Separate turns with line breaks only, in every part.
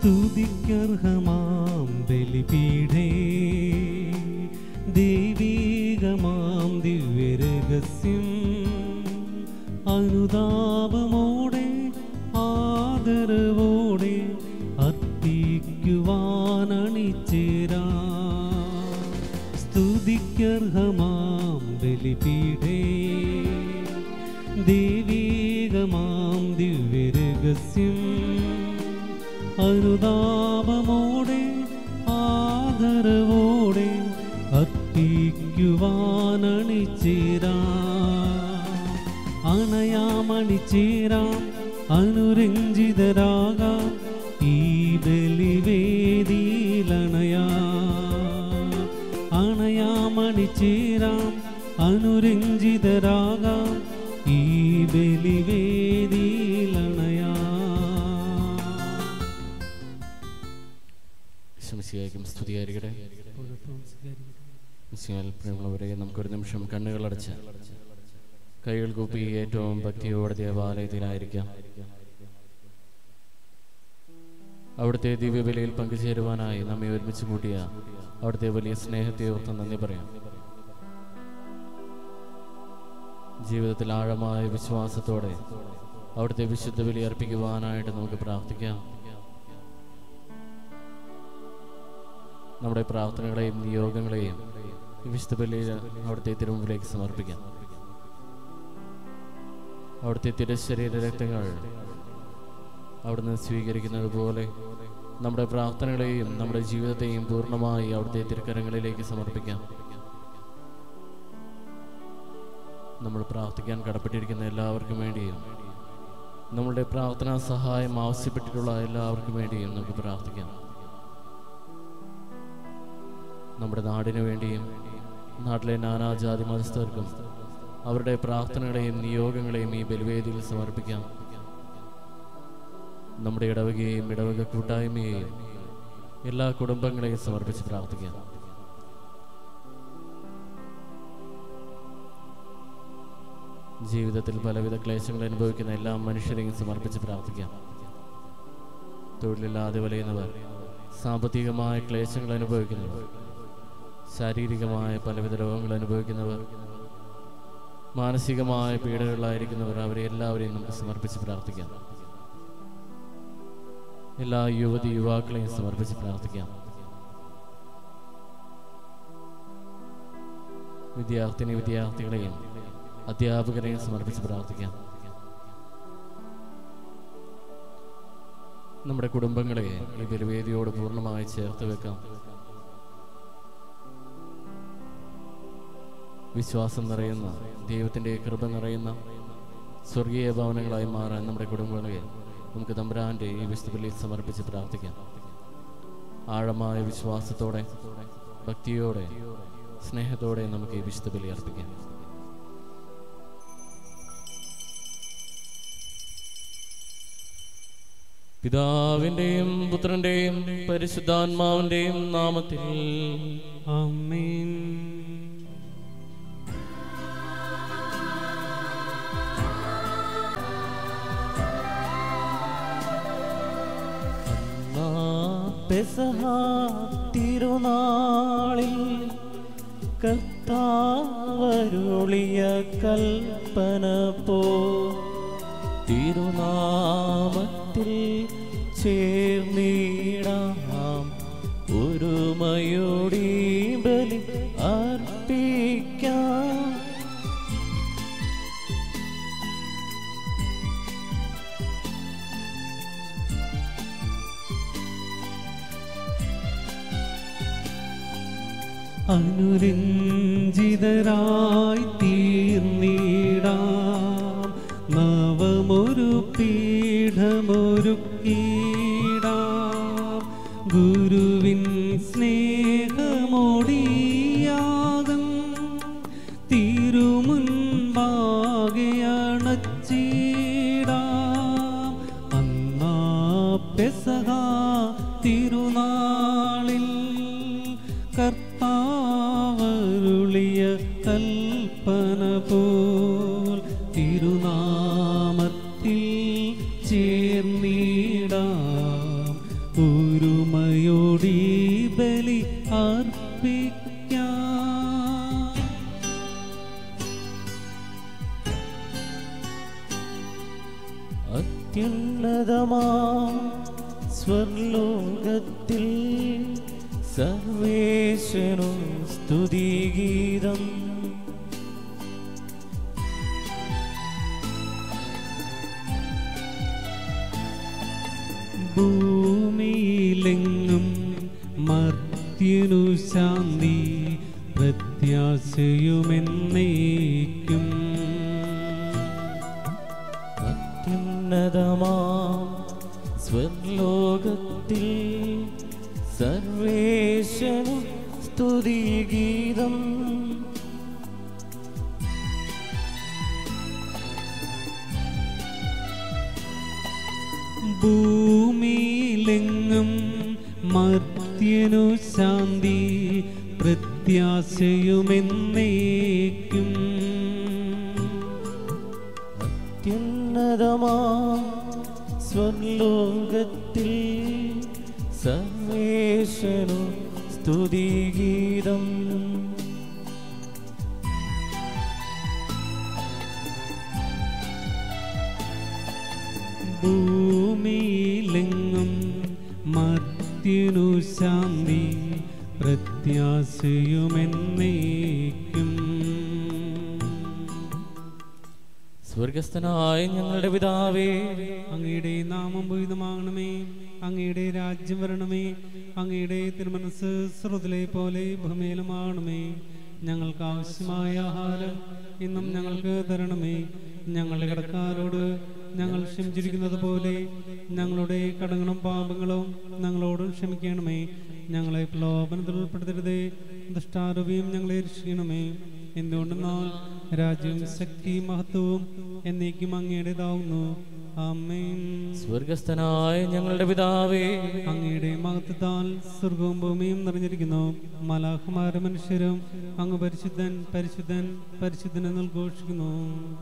സ്തുതിക്കർഹമാം ബലിപീഠേ ദൈവീകമാം ദിവ്യരഹസ്യം അനുതാപമോടെ ആദരവോടെ അർപ്പിക്കുവാനണിച്ചേരാ സ്തുതിക്കർഹമാം ബലിപീഠേ ദൈവീകമാം ദിവ്യരഹസ്യം അനുതാപമോടെ ആദരവോടെ അർപ്പിക്കുവാനണിച്ചേരാ അണയാമണിച്ചേരാം അനുരഞ്ജിതരാകാം ഈ ബലിവേദിയിലണയാ അണയാമണിച്ചേരാം അനുരഞ്ജിതരാകാം ഈ ബലിവേദിയിലണയാ
ശംസിയായിരിക്കും സ്തുതിയായിരിക്കട്ടെ മിസ്സിയാൽ പ്രിയമുള്ളവരെ നമുക്കൊരു നിമിഷം കണ്ണുകളടച്ച് കൈകൾ കൂപ്പി ഏറ്റവും ഭക്തിയോടെ ദേവാലയത്തിലായിരിക്കാം അവിടുത്തെ ദിവ്യബലിയിൽ പങ്കുചേരുവാനായി നമ്മെ ഒരുമിച്ച് കൂട്ടിയ അവിടുത്തെ വലിയ സ്നേഹത്തെ ഓർത്ത് നന്ദി പറയാം ജീവിതത്തിൽ ആഴമായ വിശ്വാസത്തോടെ അവിടുത്തെ വിശുദ്ധ ബലി അർപ്പിക്കുവാനായിട്ട് നമുക്ക് പ്രാർത്ഥിക്കാം നമ്മുടെ പ്രാർത്ഥനകളെയും നിയോഗങ്ങളെയും ഈ വിശുദ്ധ ബലിയിൽ അവിടുത്തെ തിരുമുമ്പിലേക്ക് സമർപ്പിക്കാം അവിടുത്തെ തിരശരീര രക്തങ്ങൾ അവിടുന്ന് സ്വീകരിക്കുന്നത് പോലെ നമ്മുടെ പ്രാർത്ഥനകളെയും നമ്മുടെ ജീവിതത്തെയും പൂർണ്ണമായി അവിടുത്തെ തിരുക്കരങ്ങളിലേക്ക് സമർപ്പിക്കാം നമ്മൾ പ്രാർത്ഥിക്കാൻ കടപ്പെട്ടിരിക്കുന്ന എല്ലാവർക്കും വേണ്ടിയും നമ്മളുടെ പ്രാർത്ഥനാ സഹായം ആവശ്യപ്പെട്ടിട്ടുള്ള എല്ലാവർക്കും വേണ്ടിയും നമുക്ക് പ്രാർത്ഥിക്കാം നമ്മുടെ നാടിനു വേണ്ടിയും നാട്ടിലെ നാനാജാതി മതസ്ഥർക്കും അവരുടെ പ്രാർത്ഥനകളെയും നിയോഗങ്ങളെയും ഈ ബലിവേദിയിൽ സമർപ്പിക്കാം നമ്മുടെ ഇടവകയെയും ഇടവക കൂട്ടായ്മയെയും എല്ലാ കുടുംബങ്ങളെയും സമർപ്പിച്ച് പ്രാർത്ഥിക്കാം ജീവിതത്തിൽ പലവിധ ക്ലേശങ്ങൾ അനുഭവിക്കുന്ന എല്ലാ മനുഷ്യരെയും സമർപ്പിച്ച് പ്രാർത്ഥിക്കാം തൊഴിലില്ലാതെ വലയുന്നവർ സാമ്പത്തികമായ ക്ലേശങ്ങൾ അനുഭവിക്കുന്നവർ ശാരീരികമായ പലവിധ രോഗങ്ങൾ അനുഭവിക്കുന്നവർ മാനസികമായ പീഡകളിലായിരിക്കുന്നവർ അവരെ എല്ലാവരെയും നമുക്ക് സമർപ്പിച്ച് പ്രാർത്ഥിക്കാം എല്ലാ യുവതി യുവാക്കളെയും സമർപ്പിച്ച് പ്രാർത്ഥിക്കാം വിദ്യാർത്ഥിനി വിദ്യാർത്ഥികളെയും അധ്യാപകരെയും സമർപ്പിച്ച് പ്രാർത്ഥിക്കാം നമ്മുടെ കുടുംബങ്ങളെ ഈ ബലിവേദിയോട് പൂർണ്ണമായി ചേർത്ത് വെക്കാം വിശ്വാസം നിറയുന്ന ദൈവത്തിൻ്റെ കൃപ നിറയുന്ന സ്വർഗീയ ഭവനങ്ങളായി മാറാൻ നമ്മുടെ കുടുംബങ്ങളെ നമുക്ക് തമ്പുരാൻ്റെ ഈ വിശുദ്ധബലിയിൽ സമർപ്പിച്ച് പ്രാർത്ഥിക്കാം ആഴമായ വിശ്വാസത്തോടെ ഭക്തിയോടെ സ്നേഹത്തോടെ നമുക്ക് ഈ വിശുദ്ധബലി അർപ്പിക്കാം പിതാവിൻ്റെയും പുത്രൻ്റെയും പരിശുദ്ധാത്മാവിൻ്റെയും നാമത്തിൽ
ആമേൻ
അന്നാ പെസഹ തിരുനാളിൽ കർത്താവരുളിയ കൽപ്പന പോ തിരുനാമത്തിൽ ചേർന്നിടാം ഒരുമയോടി ബലി അർപ്പിക്കാം
അനുരഞ്ജിതരായി തീർന്നിടാം നവമൊരു പീഠമൊരുക്കിടാം ഗുരുവിൻ സ്നേഹമോടിയാകം തിരുമുൻപാകെ അണച്ചിടാം അന്നാ പെസഹ തിരുനാളിൽ കർത്താവരുളിയ കൽപ്പന പോൽ തിരുനാമത്തിൽ ചേർന്നിടാം ബലി അർപ്പിക്കാം
അത്യുന്നതമാ സ്വർലോകത്തിൽ സർവേശനു സ്തുതിഗീതം
ഭൂമിയിലെങ്ങും മർത്യനു ശാന്തി പ്രത്യാശയുമെന്നേക്കും
അത്യുന്നതമാ സ്വർലോകത്തിൽ സർവേശനു സ്തുതിഗീതം
ഭൂമിയിലെങ്ങും മർത്യനു ശാന്തി പ്രത്യാശയുമെന്നേക്കും
അത്യുന്നതമാ സ്വർലോകത്തിൽ സർവേശനു സ്തുതിഗീതം
ഭൂമിയിലെങ്ങും മർത്യനു ശാന്തി പ്രത്യാശയുമെന്നേക്കും
സ്വർഗസ്ഥനായ ഞങ്ങളുടെ പിതാവേ
അങ്ങയുടെ നാമം ഭൂതമാകണമേ അങ്ങയുടെ രാജ്യം വരണമേ അങ്ങയുടെ തിരുമനസ് സ്രോതിലെ പോലെ ഭൂമിയിലുമാകണമേ ഞങ്ങൾക്ക് ആവശ്യമായ ആഹാരം ഇന്നും ഞങ്ങൾക്ക് തരണമേ ഞങ്ങളുടെ കടക്കാരോട് ഞങ്ങൾ ക്ഷമിച്ചിരിക്കുന്നത് പോലെ ഞങ്ങളുടെ കടങ്ങളും പാപങ്ങളും ഞങ്ങളോടും ക്ഷമിക്കണമേ ഞങ്ങളെ പ്രലോഭനത്തിൽ ഉൾപ്പെടുത്തരുതേ ദുഷ്ടാരൂപിയും ഞങ്ങളെ രക്ഷിക്കണമേ എന്തുകൊണ്ടെന്നാൽ രാജ്യവും ശക്തിയും മഹത്വവും എന്നേക്കും അങ്ങയുടേതാവുന്നു ആമേൻ
സ്വർഗസ്ഥനായ ഞങ്ങളുടെ പിതാവേ
അങ്ങയുടെ മഹത്വത്താൽ സ്വർഗവും ഭൂമിയും നിറഞ്ഞിരിക്കുന്നു മലാഹമാര മനുഷ്യരും അങ്ങ് പരിശുദ്ധൻ പരിശുദ്ധൻ പരിശുദ്ധൻ എന്ന് ഘോഷിക്കുന്നു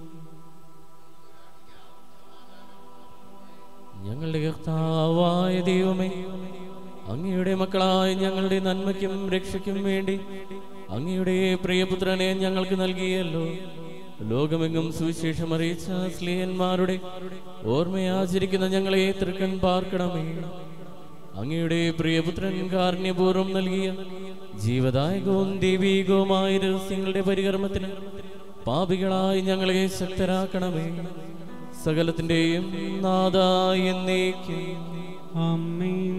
ഞങ്ങളുടെ കർത്താവായ ദൈവമേ അങ്ങയുടെ മക്കളായ ഞങ്ങളുടെ നന്മയ്ക്കും രക്ഷയ്ക്കും വേണ്ടി അങ്ങയുടെ പ്രിയപുത്രനെ ഞങ്ങൾക്ക് നൽകിയല്ലോ ലോകമെങ്ങും സുവിശേഷം അറിയിച്ച സ്ലീഹന്മാരുടെ ഓർമ്മയാചരിക്കുന്ന ഞങ്ങളെ തൃക്കൺ പാർക്കണമേ അങ്ങയുടെ പ്രിയപുത്രൻ കാരുണ്യപൂർവ്വം നൽകിയ ജീവദായകവും ദൈവീകവുമായ രഹസ്യങ്ങളുടെ പരികർമ്മത്തിന് പാപികളായി ഞങ്ങളെ ശക്തരാക്കണമേ സകലത്തിന്റെയും നാദായ എന്നേക്കും
ആമേൻ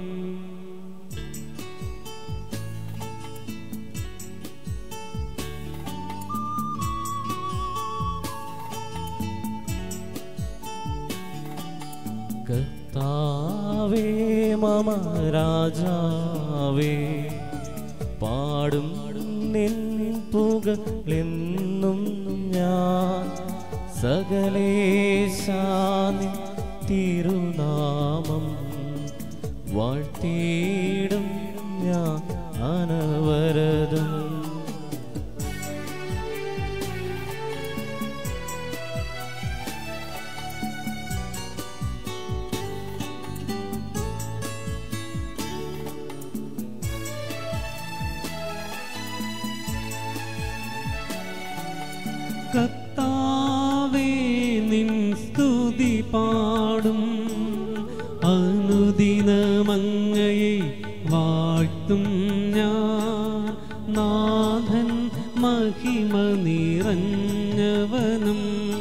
കർത്താവേ മമ രാജാവേ പാടും നിൻ പുകളെന്നും ഞാൻ സകലേശാനി തിരുനാമം വാഴ്ത്തിയിടും ഞാൻ അനവരതും
കർത്താവേ നിൻ സ്തുതി പാടും അനുദിനമങ്ങയെ വാഴ്ത്തും ഞാൻ നാഥൻ മഹിമ നിറഞ്ഞവനും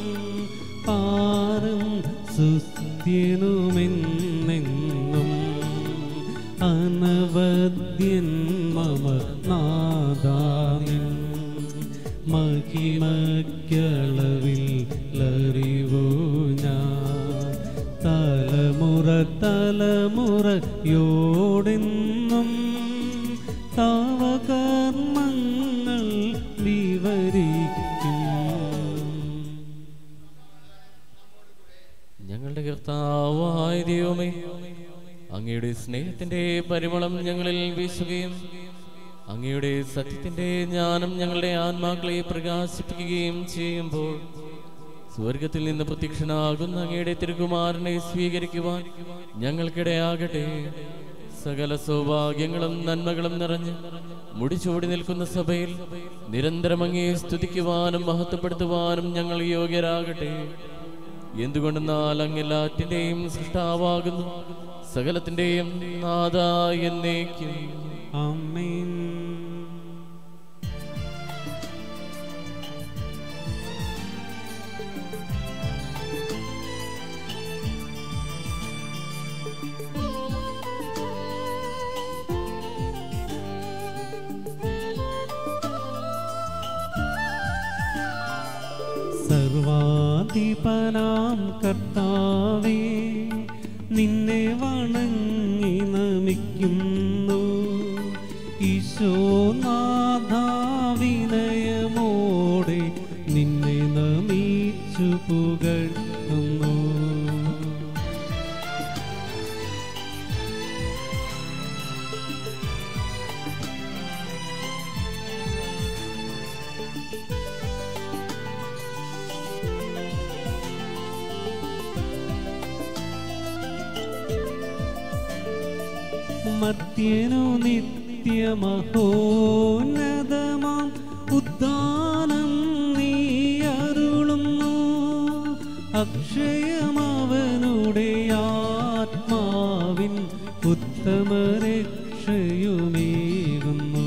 പാരം സുസ്ഥ്യനുമെന്നെന്നും അനവദ്യൻ മമ നാദാനിൻ മഹിമക്കളവിൽ ലറിവു ഞാൻ തലമുറ തലമുറയോടെന്നും താവകർമ്മങ്ങൾ വിവരിക്കും
ഞങ്ങളുടെ കർത്താവായ ദൈവമേ അങ്ങയുടെ സ്നേഹത്തിന്റെ പരിമളം ഞങ്ങളിൽ വീശുകയും അങ്ങയുടെ സത്യത്തിന്റെ ജ്ഞാനം ഞങ്ങളുടെ ആത്മാക്കളെ പ്രകാശിപ്പിക്കുകയും ചെയ്യുമ്പോൾ സ്വർഗത്തിൽ നിന്ന് പ്രത്യക്ഷനാകുന്ന അങ്ങയുടെ തിരുകുമാരനെ സ്വീകരിക്കുവാൻ ഞങ്ങൾക്കിടയാകട്ടെ സകല സൗഭാഗ്യങ്ങളും നന്മകളും നിറഞ്ഞ് മുടിച്ചൂടി നിൽക്കുന്ന സഭയിൽ നിരന്തരം അങ്ങേ സ്തുതിക്കുവാനും മഹത്വപ്പെടുത്തുവാനും ഞങ്ങൾ യോഗ്യരാകട്ടെ എന്തുകൊണ്ടെന്നാൽ അങ്ങെല്ലാറ്റിന്റെയും സൃഷ്ടാവാകുന്നു സകലത്തിന്റെയും നാഥ എന്നേക്കും
ആമേൻ സർവാധിപനാം കർത്താവേ നിന്നെ വണങ്ങി നമിക്കുന്നു ഈശോനാഥാവിനയമോടെ നിന്നെ നമിച്ചു പുകഴ്ത്തുന്നു മർത്യനു നിത്യമഹോന്നതമാം ഉദ്ദാനം നീ അരുളുന്നു അക്ഷയമവനുടെ ആത്മാവിൻ ഉത്തമരക്ഷയുമേകുന്നു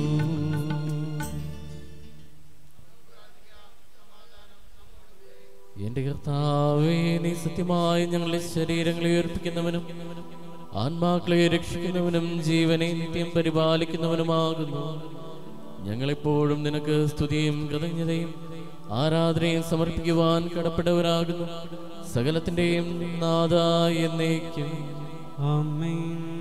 എന്റെ കർത്താവേ നീ സത്യമായി ഞങ്ങളുടെ ശരീരങ്ങളെ ഉയർപ്പിക്കുന്നവനും ആത്മാക്കളെ രക്ഷിക്കുന്നവനും ജീവനെ നിത്യം പരിപാലിക്കുന്നവനുമാകുന്നു ഞങ്ങളെപ്പോഴും നിനക്ക് സ്തുതിയും കൃതജ്ഞതയും ആരാധനയും സമർപ്പിക്കുവാൻ കടപ്പെട്ടവരാകുന്നു സകലത്തിന്റെയും നാഥ എന്നേക്കും
ആമേൻ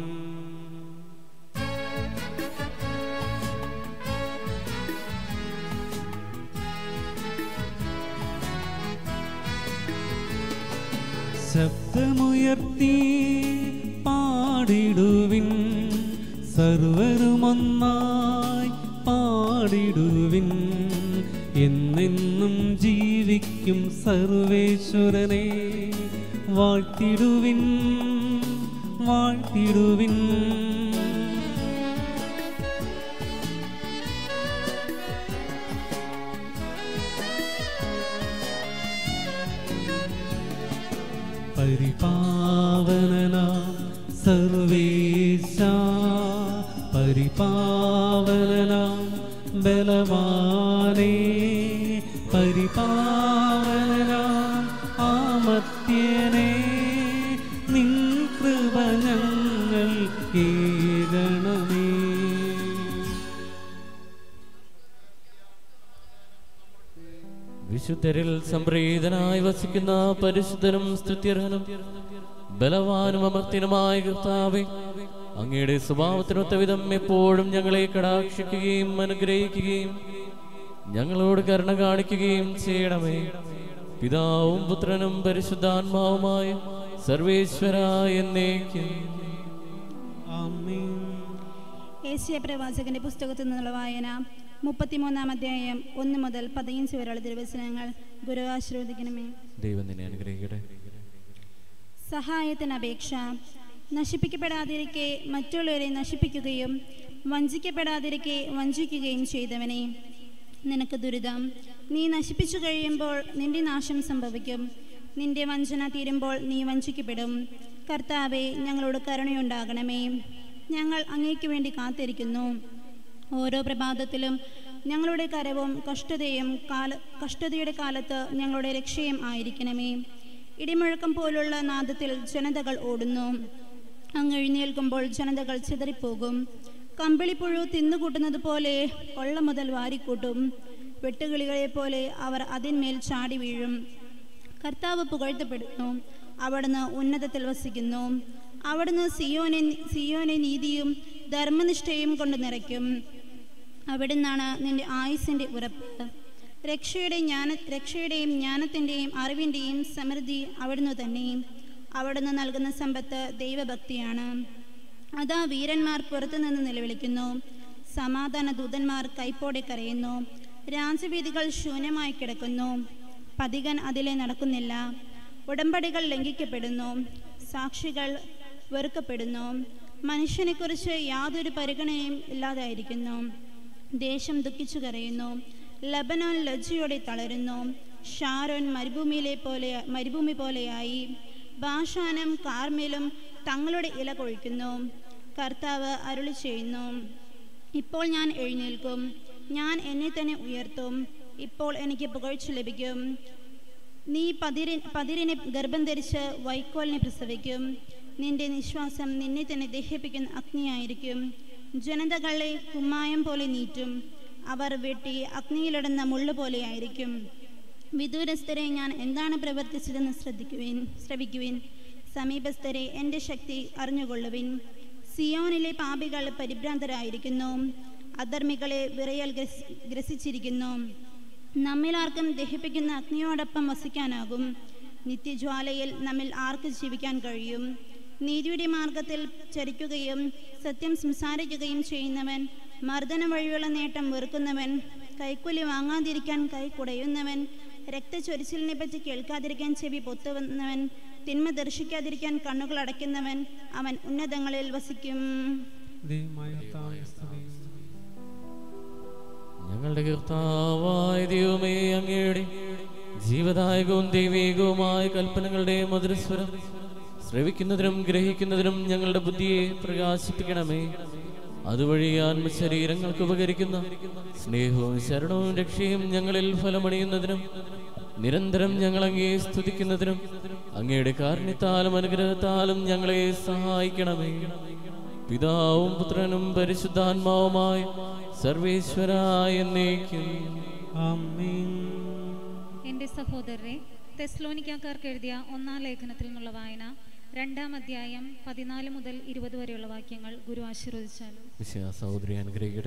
ശബ്ദമുയർത്തി പാടിടുവിൻ സർവരുമൊന്നായി പാടിടുവിൻ എന്നെന്നും ജീവിക്കും സർവേശ്വരനെ വാഴ്ത്തിടുവിൻ വാഴ്ത്തിടുവിൻ പരിപാവനനാം സർവേശ പരിപാവനനാം ബലവാനേ പരിപാവനനാം ആമത്യനേ നിൻ കൃപ ഞങ്ങൾ കേകണമേ
വിശുദ്ധരിൽ സംപ്രീതനായി വസിക്കുന്ന പരിശുദ്ധനും സ്തുത്യർഹനും ബലവാനും അമർത്തിനുമായ കർത്താവെ അങ്ങയുടെ സ്വഭാവത്തിനൊത്ത വിധം എപ്പോഴും ഞങ്ങളെ കടാക്ഷിക്കുകയും അനുഗ്രഹിക്കുകയും ഞങ്ങളോട് കരുണ കാണിക്കുകയും ചെയ്യണമേ പിതാവും പുത്രനും പരിശുദ്ധാത്മാവുമായ സർവേശ്വര എന്നേക്കും
ആമേൻ
ഏഷ്യ പ്രവാചകന്റെ പുസ്തകത്തിൽ നിന്നുള്ള വായന മുപ്പത്തിമൂന്നാം അധ്യായം ഒന്ന് മുതൽ പതിനഞ്ച് വരെയുള്ള തിരുവചനങ്ങൾ ഗുരു ആശീർവദിക്കണമേ
ദൈവം നിന്നെ അനുഗ്രഹിക്കട്ടെ
സഹായത്തിന് അപേക്ഷ നശിപ്പിക്കപ്പെടാതിരിക്കെ മറ്റുള്ളവരെ നശിപ്പിക്കുകയും വഞ്ചിക്കപ്പെടാതിരിക്കെ വഞ്ചിക്കുകയും ചെയ്തവനെ നിനക്ക് ദുരിതം നീ നശിപ്പിച്ചു കഴിയുമ്പോൾ നിന്റെ നാശം സംഭവിക്കും നിന്റെ വഞ്ചന തീരുമ്പോൾ നീ വഞ്ചിക്കപ്പെടും കർത്താവെ ഞങ്ങളോട് കരുണയുണ്ടാകണമേ ഞങ്ങൾ അങ്ങേക്ക് വേണ്ടി കാത്തിരിക്കുന്നു ഓരോ പ്രഭാതത്തിലും ഞങ്ങളുടെ കരവും കഷ്ടതയും കാല കഷ്ടതയുടെ കാലത്ത് ഞങ്ങളുടെ രക്ഷയും ആയിരിക്കണമേ ഇടിമുഴക്കം പോലുള്ള നാദത്തിൽ ജനതകൾ ഓടുന്നു അങ്ങ് എഴുന്നേൽക്കുമ്പോൾ ജനതകൾ ചിതറിപ്പോകും കമ്പിളിപ്പുഴു തിന്നുകൂട്ടുന്നത് പോലെ കൊള്ള മുതൽ വാരിക്കൂട്ടും വെട്ടുകിളികളെ പോലെ അവർ അതിന്മേൽ ചാടി വീഴും കർത്താവ് പുകഴ്ത്തപ്പെടുന്നു അവിടുന്ന് ഉന്നതത്തിൽ വസിക്കുന്നു അവിടുന്ന് സിയോനെ സിയോനെ നീതിയും ധർമ്മനിഷ്ഠയും കൊണ്ട് നിറയ്ക്കും അവിടുന്നാണ് നിന്റെ ആയുസിൻ്റെ ഉറപ്പ് രക്ഷയുടെ ജ്ഞാന രക്ഷയുടെയും ജ്ഞാനത്തിൻ്റെയും അറിവിൻ്റെയും സമൃദ്ധി അവിടുന്ന് തന്നെ അവിടുന്ന് നൽകുന്ന സമ്പത്ത് ദൈവഭക്തിയാണ് അതാ വീരന്മാർ പുറത്തുനിന്ന് നിലവിളിക്കുന്നു സമാധാന ദൂതന്മാർ കൈപ്പോടെ കരയുന്നു രാജവീതികൾ ശൂന്യമായി കിടക്കുന്നു പതികൻ അതിലെ നടക്കുന്നില്ല ഉടമ്പടികൾ ലംഘിക്കപ്പെടുന്നു സാക്ഷികൾ വെറുക്കപ്പെടുന്നു മനുഷ്യനെക്കുറിച്ച് യാതൊരു പരിഗണനയും ഇല്ലാതായിരിക്കുന്നു ദേശം ദുഃഖിച്ചു കരയുന്നു ലബനോൻ ലജ്ജയോടെ തളരുന്നു ഷാരോൻ മരുഭൂമിയിലെ പോലെ മരുഭൂമി പോലെയായി ബാഷാനും കാർമേലും തങ്ങളുടെ ഇല കൊഴിക്കുന്നു കർത്താവ് അരുളി ചെയ്യുന്നു ഇപ്പോൾ ഞാൻ എഴുന്നേൽക്കും ഞാൻ എന്നെ തന്നെ ഉയർത്തും ഇപ്പോൾ എനിക്ക് പുകഴ്ച ലഭിക്കും നീ പതിരി പതിരിനെ ഗർഭം ധരിച്ച് വൈക്കോലിനെ പ്രസവിക്കും നിന്റെ നിശ്വാസം നിന്നെ തന്നെ ദഹിപ്പിക്കുന്ന അഗ്നിയായിരിക്കും ജനതകളെ കുമ്മായം പോലെ നീറ്റും അവർ വെട്ടി അഗ്നിയിലിടുന്ന മുള്ളു പോലെയായിരിക്കും വിദൂരസ്ഥരെ ഞാൻ എന്താണ് പ്രവർത്തിച്ചതെന്ന് ശ്രദ്ധിക്കുവിൻ ശ്രവിക്കുവിൻ സമീപസ്ഥരെ എൻ്റെ ശക്തി അറിഞ്ഞുകൊള്ളുവിൻ സിയോനിലെ പാപികൾ പരിഭ്രാന്തരായിരിക്കുന്നു അധർമ്മികളെ വിറയൽ ഗ്രസി ഗ്രസിച്ചിരിക്കുന്നു നമ്മിലാർക്കും ദഹിപ്പിക്കുന്ന അഗ്നിയോടൊപ്പം വസിക്കാനാകും നിത്യജ്വാലയിൽ നമ്മിൽ ആർക്ക് ജീവിക്കാൻ കഴിയും നീതിയുടെ മാർഗത്തിൽ ചരിക്കുകയും സത്യം സംസാരിക്കുകയും ചെയ്യുന്നവൻ മർദ്ദന വഴിയുള്ള നേട്ടം വെറുക്കുന്നവൻ കൈക്കൂലി വാങ്ങാതിരിക്കാൻ കൈ കുടയുന്നവൻ രക്തചൊരിച്ചിലിനെ പറ്റി കേൾക്കാതിരിക്കാൻ ചെവി പൊത്തുവന്നവൻ തിന്മ ദർശിക്കാതിരിക്കാൻ കണ്ണുകൾ അടയ്ക്കുന്നവൻ അവൻ ഉന്നതങ്ങളിൽ വസിക്കും
ദൈവമായ കർത്താവേ, സ്തുതി.
ഞങ്ങളുടെ കർത്താവായ ദൈവമേ അങ്ങയുടെ ജീവദായകവും ദൈവീകവുമായ കൽപ്പനകളുടെ മധുരസ്വരം ശ്രവിക്കുന്നതിനും ഗ്രഹിക്കുന്നതിനും ഞങ്ങളുടെ ബുദ്ധിയെ പ്രകാശിപ്പിക്കണമേ അതുവഴി ആത്മശരീരങ്ങൾക്ക് ഉപകരിക്കുന്ന സ്നേഹവും ശരണവും രക്ഷയും ഞങ്ങളിൽ ഫലമണിയുന്നതിനും നിരന്തരം ഞങ്ങൾ അങ്ങയെ സ്തുതിക്കുന്നതിനും അങ്ങയുടെ കാരുണ്യത്താലും അനുഗ്രഹത്താലും ഞങ്ങളെ സഹായിക്കണമേ പിതാവും പുത്രനും പരിശുദ്ധാത്മാവുമായ സർവേശ്വരായ എന്നേക്കും
ആമേൻ
എൻ്റെ സഹോദരരെ തെസ്ലോനിക്കാർക്ക് എഴുതിയ ഒന്നാം ലേഖനത്തിൽ നിന്നുള്ള വായന രണ്ടാം അധ്യായം പതിനാല് മുതൽ ഇരുപത് വരെയുള്ള വാക്യങ്ങൾ ഗുരു ആശീർവദിച്ചാലും
വിശ്വാസ സഹോദരി അനുഗ്രഹിക്കട്ടെ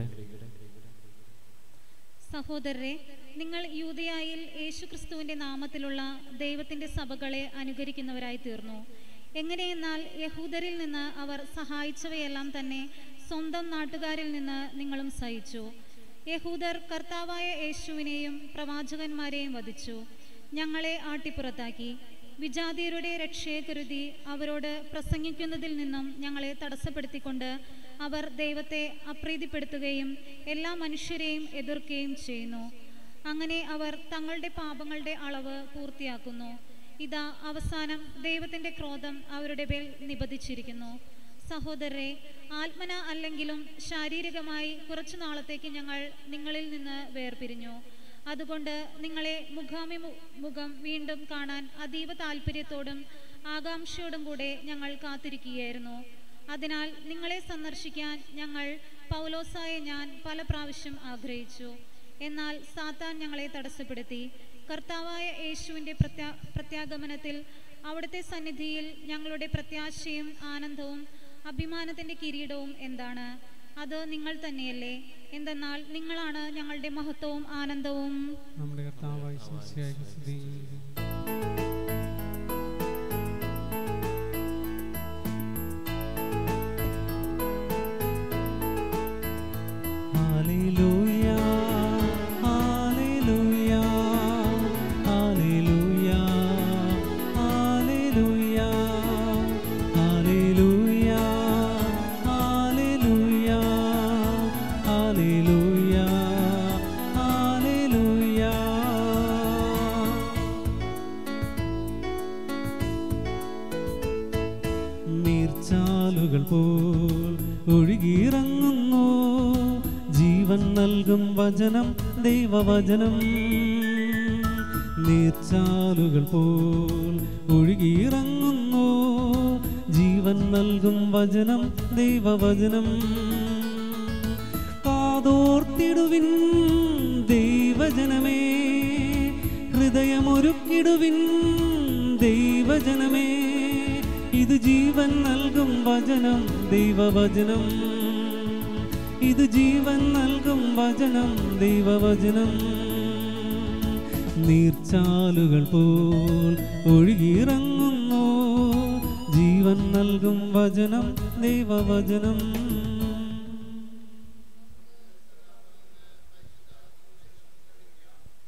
സഹോദരരെ നിങ്ങൾ യൂതയായിൽ യേശുക്രിസ്തുവിന്റെ നാമത്തിലുള്ള ദൈവത്തിന്റെ സഭകളെ അനുകരിക്കുന്നവരായി തീർന്നു എങ്ങനെയെന്നാൽ യഹൂദരിൽ നിന്ന് അവർ സഹായിച്ചവയെല്ലാം തന്നെ സ്വന്തം നാട്ടുകാരിൽ നിന്ന് നിങ്ങളും സഹിച്ചു യഹൂദർ കർത്താവായ യേശുവിനെയും പ്രവാചകന്മാരെയും വധിച്ചു ഞങ്ങളെ ആട്ടിപ്പുറത്താക്കി വിജാതിയരുടെ രക്ഷയെ കരുതി അവരോട് പ്രസംഗിക്കുന്നതിൽ നിന്നും ഞങ്ങളെ തടസ്സപ്പെടുത്തിക്കൊണ്ട് അവർ ദൈവത്തെ അപ്രീതിപ്പെടുത്തുകയും എല്ലാ മനുഷ്യരെയും എതിർക്കുകയും ചെയ്യുന്നു അങ്ങനെ അവർ തങ്ങളുടെ പാപങ്ങളുടെ അളവ് പൂർത്തിയാക്കുന്നു ഇതാ അവസാനം ദൈവത്തിൻ്റെ ക്രോധം അവരുടെ മേൽ നിബന്ധിച്ചിരിക്കുന്നു സഹോദരരെ ആത്മന അല്ലെങ്കിലും ശാരീരികമായി കുറച്ചു നാളത്തേക്ക് ഞങ്ങൾ നിങ്ങളിൽ നിന്ന് വേർപിരിഞ്ഞു അതുകൊണ്ട് നിങ്ങളെ മുഖാമി മു- മുഖം വീണ്ടും കാണാൻ അതീവ താല്പര്യത്തോടും ആകാംക്ഷയോടും കൂടെ ഞങ്ങൾ കാത്തിരിക്കുകയായിരുന്നു അതിനാൽ നിങ്ങളെ സന്ദർശിക്കാൻ ഞങ്ങൾ പൗലോസായ ഞാൻ പല പ്രാവശ്യം ആഗ്രഹിച്ചു എന്നാൽ സാത്താൻ ഞങ്ങളെ തടസ്സപ്പെടുത്തി കർത്താവായ യേശുവിൻ്റെ പ്രത്യാ പ്രത്യാഗമനത്തിൽ അവിടുത്തെ സന്നിധിയിൽ ഞങ്ങളുടെ പ്രത്യാശയും ആനന്ദവും അഭിമാനത്തിൻ്റെ കിരീടവും എന്താണ് അത് നിങ്ങൾ തന്നെയല്ലേ എന്തെന്നാൽ നിങ്ങളാണ് ഞങ്ങളുടെ മഹത്വവും ആനന്ദവും
നമ്മുടെ കർത്താവായ ശംസിയായി സ്തുതി ഹല്ലേലൂയ ഹല്ലേലൂയ ഹല്ലേലൂയ ഹല്ലേലൂയ ഹല്ലേലൂയ ഹല്ലേലൂയ ഹല്ലേലൂയ ഹല്ലേലൂയ നീർച്ചാലുകൾ പോൽ ഒഴുകിയിറങ്ങുന്നു ജീവൻ നൽകും വചനം ദൈവവചനം നീർച്ചാലുകൾ പോൽ ഒഴുകിയിറങ്ങുന്നു ജീവൻ നൽകും വചനം ദൈവവചനം കാതോർത്തിടുവിൻ ദൈവജനമേ ഹൃദയമൊരുക്കിടുവിൻ ദൈവജനമേ ഇത് ജീവൻ നൽകും വചനം ദൈവവചനം ഇത് ജീവൻ നൽകും വചനം ദൈവവചനം നീർച്ചാലുകൾ പോൽ ഒഴുകിയിറങ്ങുന്നു ജീവൻ നൽകും വചനം ദൈവവചനം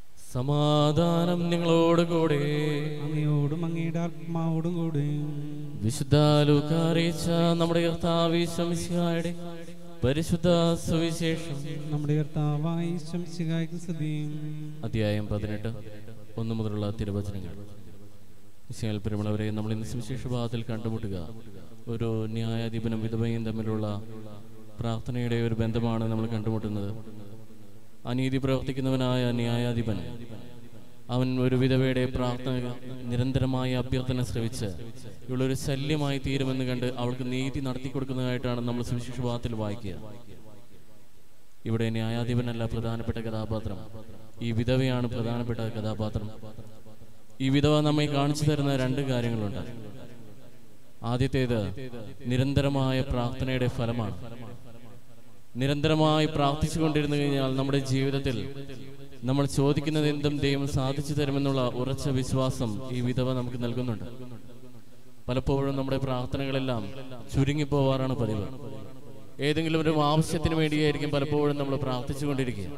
സമാധാനം നിങ്ങളോട് കൂടെ
അങ്ങയോടും അങ്ങയുടെ ആത്മാവോടും കൂടെ
വിശുദ്ധ ലൂക്ക അറിയിച്ച നമ്മുടെ കർത്താവ് ശംസിഹായുടെ പരിശുദ്ധ സുവിശേഷം
നമ്മുടെ കർത്താവായി ശംശികായ്ക്ക് സ്തുതിയും
അധ്യായം പതിനെട്ട് ഒന്ന് മുതലുള്ള തിരുവചനങ്ങൾ വിശാൽ പെരുമളവരെ നമ്മൾ ഇന്ന് സുവിശേഷ ഭാഗത്തിൽ കണ്ടുമുട്ടുക ഒരു ന്യായാധിപനും വിധവയും തമ്മിലുള്ള പ്രാർത്ഥനയുടെ ഒരു ബന്ധമാണ് നമ്മൾ കണ്ടുമുട്ടുന്നത് അനീതി പ്രവർത്തിക്കുന്നവനായ ന്യായാധിപൻ അവൻ ഒരു വിധവയുടെ പ്രാർത്ഥന നിരന്തരമായ അഭ്യർത്ഥന ശ്രവിച്ച് ഇവളൊരു ശല്യമായി തീരുമെന്ന് കണ്ട് അവൾക്ക് നീതി നടത്തി കൊടുക്കുന്നതായിട്ടാണ് നമ്മൾ സുവിശേഷ ഭാഗത്തിൽ വായിക്കുക ഇവിടെ ന്യായാധിപനല്ല പ്രധാനപ്പെട്ട കഥാപാത്രം ഈ വിധവയാണ് പ്രധാനപ്പെട്ട കഥാപാത്രം ഈ വിധവ നമ്മെ കാണിച്ചു തരുന്ന രണ്ട് കാര്യങ്ങളുണ്ട് ആദ്യത്തേത് നിരന്തരമായ പ്രാർത്ഥനയുടെ ഫലമാണ് നിരന്തരമായി പ്രാർത്ഥിച്ചുകൊണ്ടിരുന്നു കഴിഞ്ഞാൽ നമ്മുടെ ജീവിതത്തിൽ നമ്മൾ ചോദിക്കുന്നത് എന്തും ദൈവം സാധിച്ചു തരുമെന്നുള്ള ഉറച്ച വിശ്വാസം ഈ വിധവ നമുക്ക് നൽകുന്നുണ്ട് പലപ്പോഴും നമ്മുടെ പ്രാർത്ഥനകളെല്ലാം ചുരുങ്ങിപ്പോവാറാണ് പതിവ് ഏതെങ്കിലും ഒരു ആവശ്യത്തിന് വേണ്ടിയായിരിക്കും പലപ്പോഴും നമ്മൾ പ്രാർത്ഥിച്ചുകൊണ്ടിരിക്കുക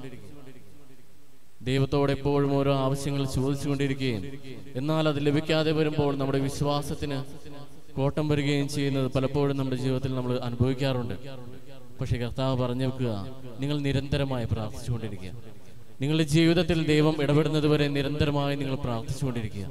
ദൈവത്തോട് എപ്പോഴും ഓരോ ആവശ്യങ്ങൾ ചോദിച്ചുകൊണ്ടിരിക്കുകയും എന്നാൽ അത് ലഭിക്കാതെ വരുമ്പോൾ നമ്മുടെ വിശ്വാസത്തിന് കോട്ടം വരികയും ചെയ്യുന്നത് പലപ്പോഴും നമ്മുടെ ജീവിതത്തിൽ നമ്മൾ അനുഭവിക്കാറുണ്ട് പക്ഷെ കർത്താവ് പറഞ്ഞു വെക്കുക നിങ്ങൾ നിരന്തരമായി പ്രാർത്ഥിച്ചുകൊണ്ടിരിക്കുക നിങ്ങളുടെ ജീവിതത്തിൽ ദൈവം ഇടപെടുന്നത് വരെ നിരന്തരമായി നിങ്ങൾ പ്രാർത്ഥിച്ചുകൊണ്ടിരിക്കുക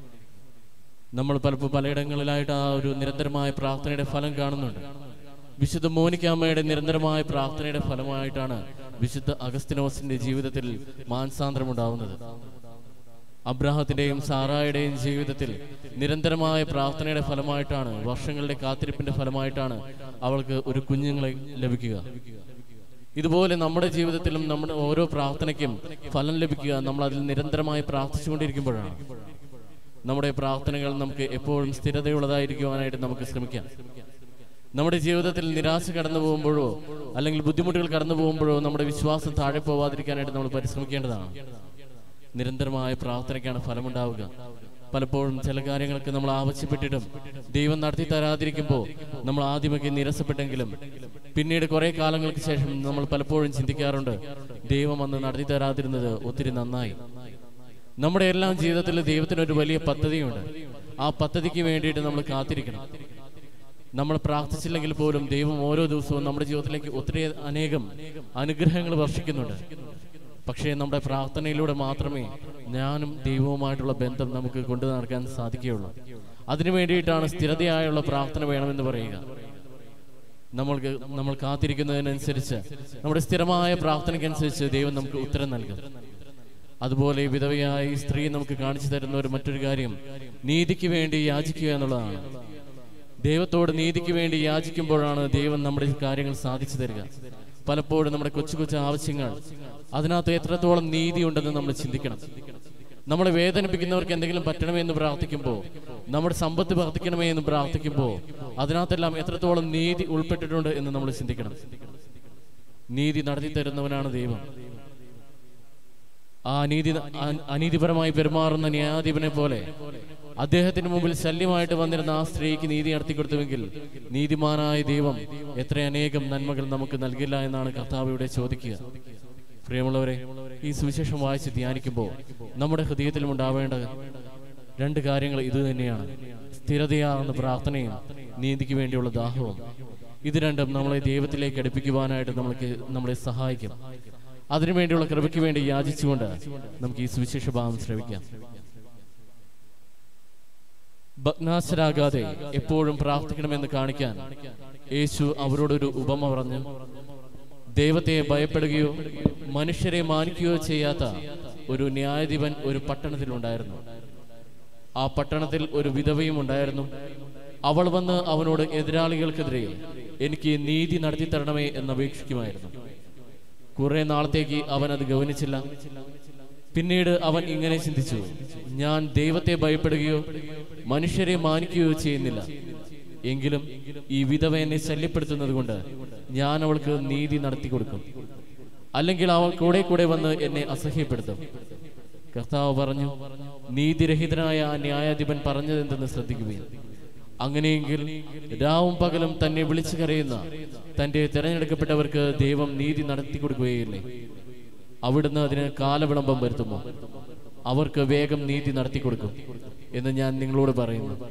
നമ്മൾ പലപ്പോൾ പലയിടങ്ങളിലായിട്ട് ആ ഒരു നിരന്തരമായ പ്രാർത്ഥനയുടെ ഫലം കാണുന്നുണ്ട് വിശുദ്ധ മോനിക്കാമ്മയുടെ നിരന്തരമായ പ്രാർത്ഥനയുടെ ഫലമായിട്ടാണ് വിശുദ്ധ അഗസ്തിനോസിന്റെ ജീവിതത്തിൽ മാനസാന്തരം ഉണ്ടാവുന്നത് അബ്രാഹത്തിന്റെയും സാറായുടെയും ജീവിതത്തിൽ നിരന്തരമായ പ്രാർത്ഥനയുടെ ഫലമായിട്ടാണ് വർഷങ്ങളുടെ കാത്തിരിപ്പിന്റെ ഫലമായിട്ടാണ് അവൾക്ക് ഒരു കുഞ്ഞുങ്ങളെ ലഭിക്കുക ഇതുപോലെ നമ്മുടെ ജീവിതത്തിലും നമ്മുടെ ഓരോ പ്രാർത്ഥനയ്ക്കും ഫലം ലഭിക്കുക നമ്മൾ അതിൽ നിരന്തരമായി പ്രാർത്ഥിച്ചുകൊണ്ടിരിക്കുമ്പോഴാണ് നമ്മുടെ പ്രാർത്ഥനകൾ നമുക്ക് എപ്പോഴും സ്ഥിരതയുള്ളതായിരിക്കുവാനായിട്ട് നമുക്ക് ശ്രമിക്കാം നമ്മുടെ ജീവിതത്തിൽ നിരാശ കടന്നു പോകുമ്പോഴോ അല്ലെങ്കിൽ ബുദ്ധിമുട്ടുകൾ കടന്നു പോകുമ്പോഴോ നമ്മുടെ വിശ്വാസം താഴെ പോവാതിരിക്കാനായിട്ട് നമ്മൾ പരിശ്രമിക്കേണ്ടതാണ് നിരന്തരമായ പ്രാർത്ഥനയ്ക്കാണ് ഫലമുണ്ടാവുക പലപ്പോഴും ചില കാര്യങ്ങൾക്ക് നമ്മൾ ആവശ്യപ്പെട്ടിട്ടും ദൈവം നടത്തി തരാതിരിക്കുമ്പോൾ നമ്മൾ ആദ്യമൊക്കെ നിരസപ്പെട്ടെങ്കിലും പിന്നീട് കുറെ കാലങ്ങൾക്ക് ശേഷം നമ്മൾ പലപ്പോഴും ചിന്തിക്കാറുണ്ട് ദൈവം അന്ന് നടത്തി തരാതിരുന്നത് ഒത്തിരി നന്നായി നമ്മുടെ എല്ലാം ജീവിതത്തിൽ ദൈവത്തിന് ഒരു വലിയ പദ്ധതിയുണ്ട് ആ പദ്ധതിക്ക് വേണ്ടിയിട്ട് നമ്മൾ കാത്തിരിക്കണം നമ്മൾ പ്രാർത്ഥിച്ചില്ലെങ്കിൽ പോലും ദൈവം ഓരോ ദിവസവും നമ്മുടെ ജീവിതത്തിലേക്ക് ഒത്തിരി അനേകം അനുഗ്രഹങ്ങൾ വർഷിക്കുന്നുണ്ട് പക്ഷേ നമ്മുടെ പ്രാർത്ഥനയിലൂടെ മാത്രമേ ഞാനും ദൈവവുമായിട്ടുള്ള ബന്ധം നമുക്ക് കൊണ്ടു നടക്കാൻ സാധിക്കുകയുള്ളൂ അതിനു വേണ്ടിയിട്ടാണ് സ്ഥിരതയായുള്ള പ്രാർത്ഥന വേണമെന്ന് പറയുക നമ്മൾക്ക് നമ്മൾ കാത്തിരിക്കുന്നതിനനുസരിച്ച് നമ്മുടെ സ്ഥിരമായ പ്രാർത്ഥനയ്ക്കനുസരിച്ച് ദൈവം നമുക്ക് ഉത്തരം നൽകും അതുപോലെ ഈ വിധവയായ ഈ സ്ത്രീ നമുക്ക് കാണിച്ചു തരുന്ന ഒരു മറ്റൊരു കാര്യം നീതിക്ക് വേണ്ടി യാചിക്കുക എന്നുള്ളതാണ് ദൈവത്തോട് നീതിക്ക് വേണ്ടി യാചിക്കുമ്പോഴാണ് ദൈവം നമ്മുടെ കാര്യങ്ങൾ സാധിച്ചു തരിക പലപ്പോഴും നമ്മുടെ കൊച്ചു കൊച്ചു ആവശ്യങ്ങൾ അതിനകത്ത് എത്രത്തോളം നീതി ഉണ്ടെന്ന് നമ്മൾ ചിന്തിക്കണം നമ്മളെ വേദനിപ്പിക്കുന്നവർക്ക് എന്തെങ്കിലും പറ്റണമേ എന്ന് പ്രാർത്ഥിക്കുമ്പോൾ നമ്മുടെ സമ്പത്ത് വർദ്ധിക്കണമേ എന്ന് പ്രാർത്ഥിക്കുമ്പോൾ അതിനകത്തെല്ലാം എത്രത്തോളം നീതി ഉൾപ്പെട്ടിട്ടുണ്ട് എന്ന് നമ്മൾ ചിന്തിക്കണം നീതി നടത്തി തരുന്നവനാണ് ദൈവം ആ അനീതി അ- അനീതിപരമായി പെരുമാറുന്ന ന്യായാധിപനെ പോലെ അദ്ദേഹത്തിന് മുമ്പിൽ ശല്യമായിട്ട് വന്നിരുന്ന ആ സ്ത്രീക്ക് നീതി നടത്തി കൊടുത്തുവെങ്കിൽ നീതിമാനായ ദൈവം എത്ര അനേകം നന്മകൾ നമുക്ക് നൽകില്ല എന്നാണ് കർത്താവ് ഇവിടെ ചോദിക്കുക പ്രിയമുള്ളവരെ ഈ സുവിശേഷം വായിച്ച് ധ്യാനിക്കുമ്പോൾ നമ്മുടെ ഹൃദയത്തിലും ഉണ്ടാവേണ്ട രണ്ട് കാര്യങ്ങൾ ഇത് തന്നെയാണ് സ്ഥിരതയാകുന്ന പ്രാർത്ഥനയും നീതിക്ക് വേണ്ടിയുള്ള ദാഹവും ഇത് രണ്ടും നമ്മളെ ദൈവത്തിലേക്ക് അടുപ്പിക്കുവാനായിട്ട് നമ്മൾക്ക് നമ്മളെ സഹായിക്കും അതിനുവേണ്ടിയുള്ള കൃപയ്ക്ക് വേണ്ടി യാചിച്ചുകൊണ്ട് നമുക്ക് ഈ സുവിശേഷ ഭാവം ശ്രവിക്കാം ഭഗ്നാശരാകാതെ എപ്പോഴും പ്രാർത്ഥിക്കണമെന്ന് കാണിക്കാൻ യേശു അവരോടൊരു ഉപമ പറഞ്ഞു ദൈവത്തെ ഭയപ്പെടുകയോ മനുഷ്യരെ മാനിക്കുകയോ ചെയ്യാത്ത ഒരു ന്യായാധിപൻ ഒരു പട്ടണത്തിലുണ്ടായിരുന്നു ആ പട്ടണത്തിൽ ഒരു വിധവയും ഉണ്ടായിരുന്നു അവൾ വന്ന് അവനോട് എതിരാളികൾക്കെതിരെ എനിക്ക് നീതി നടത്തി തരണമേ എന്ന് അപേക്ഷിക്കുമായിരുന്നു കുറെ നാളത്തേക്ക് അവൻ അത് ഗൗനിച്ചില്ല പിന്നീട് അവൻ ഇങ്ങനെ ചിന്തിച്ചു ഞാൻ ദൈവത്തെ ഭയപ്പെടുകയോ മനുഷ്യരെ മാനിക്കുകയോ ചെയ്യുന്നില്ല എങ്കിലും ഈ വിധവ എന്നെ ശല്യപ്പെടുത്തുന്നത് കൊണ്ട് ഞാൻ അവൾക്ക് നീതി നടത്തി കൊടുക്കും അല്ലെങ്കിൽ അവൾ കൂടെ കൂടെ വന്ന് എന്നെ അസഹ്യപ്പെടുത്തും കർത്താവ് പറഞ്ഞു നീതിരഹിതനായ ആ ന്യായാധിപൻ പറഞ്ഞതെന്തെന്ന് ശ്രദ്ധിക്കുകയും അങ്ങനെയെങ്കിൽ രാവും പകലും തന്നെ വിളിച്ചു കരയുന്ന തന്റെ തിരഞ്ഞെടുക്കപ്പെട്ടവർക്ക് ദൈവം നീതി നടത്തി കൊടുക്കുകയില്ലേ അവിടുന്ന് അതിന് കാലവിളംബം വരുത്തുമോ അവർക്ക് വേഗം നീതി നടത്തി കൊടുക്കും എന്ന് ഞാൻ നിങ്ങളോട് പറയുന്നു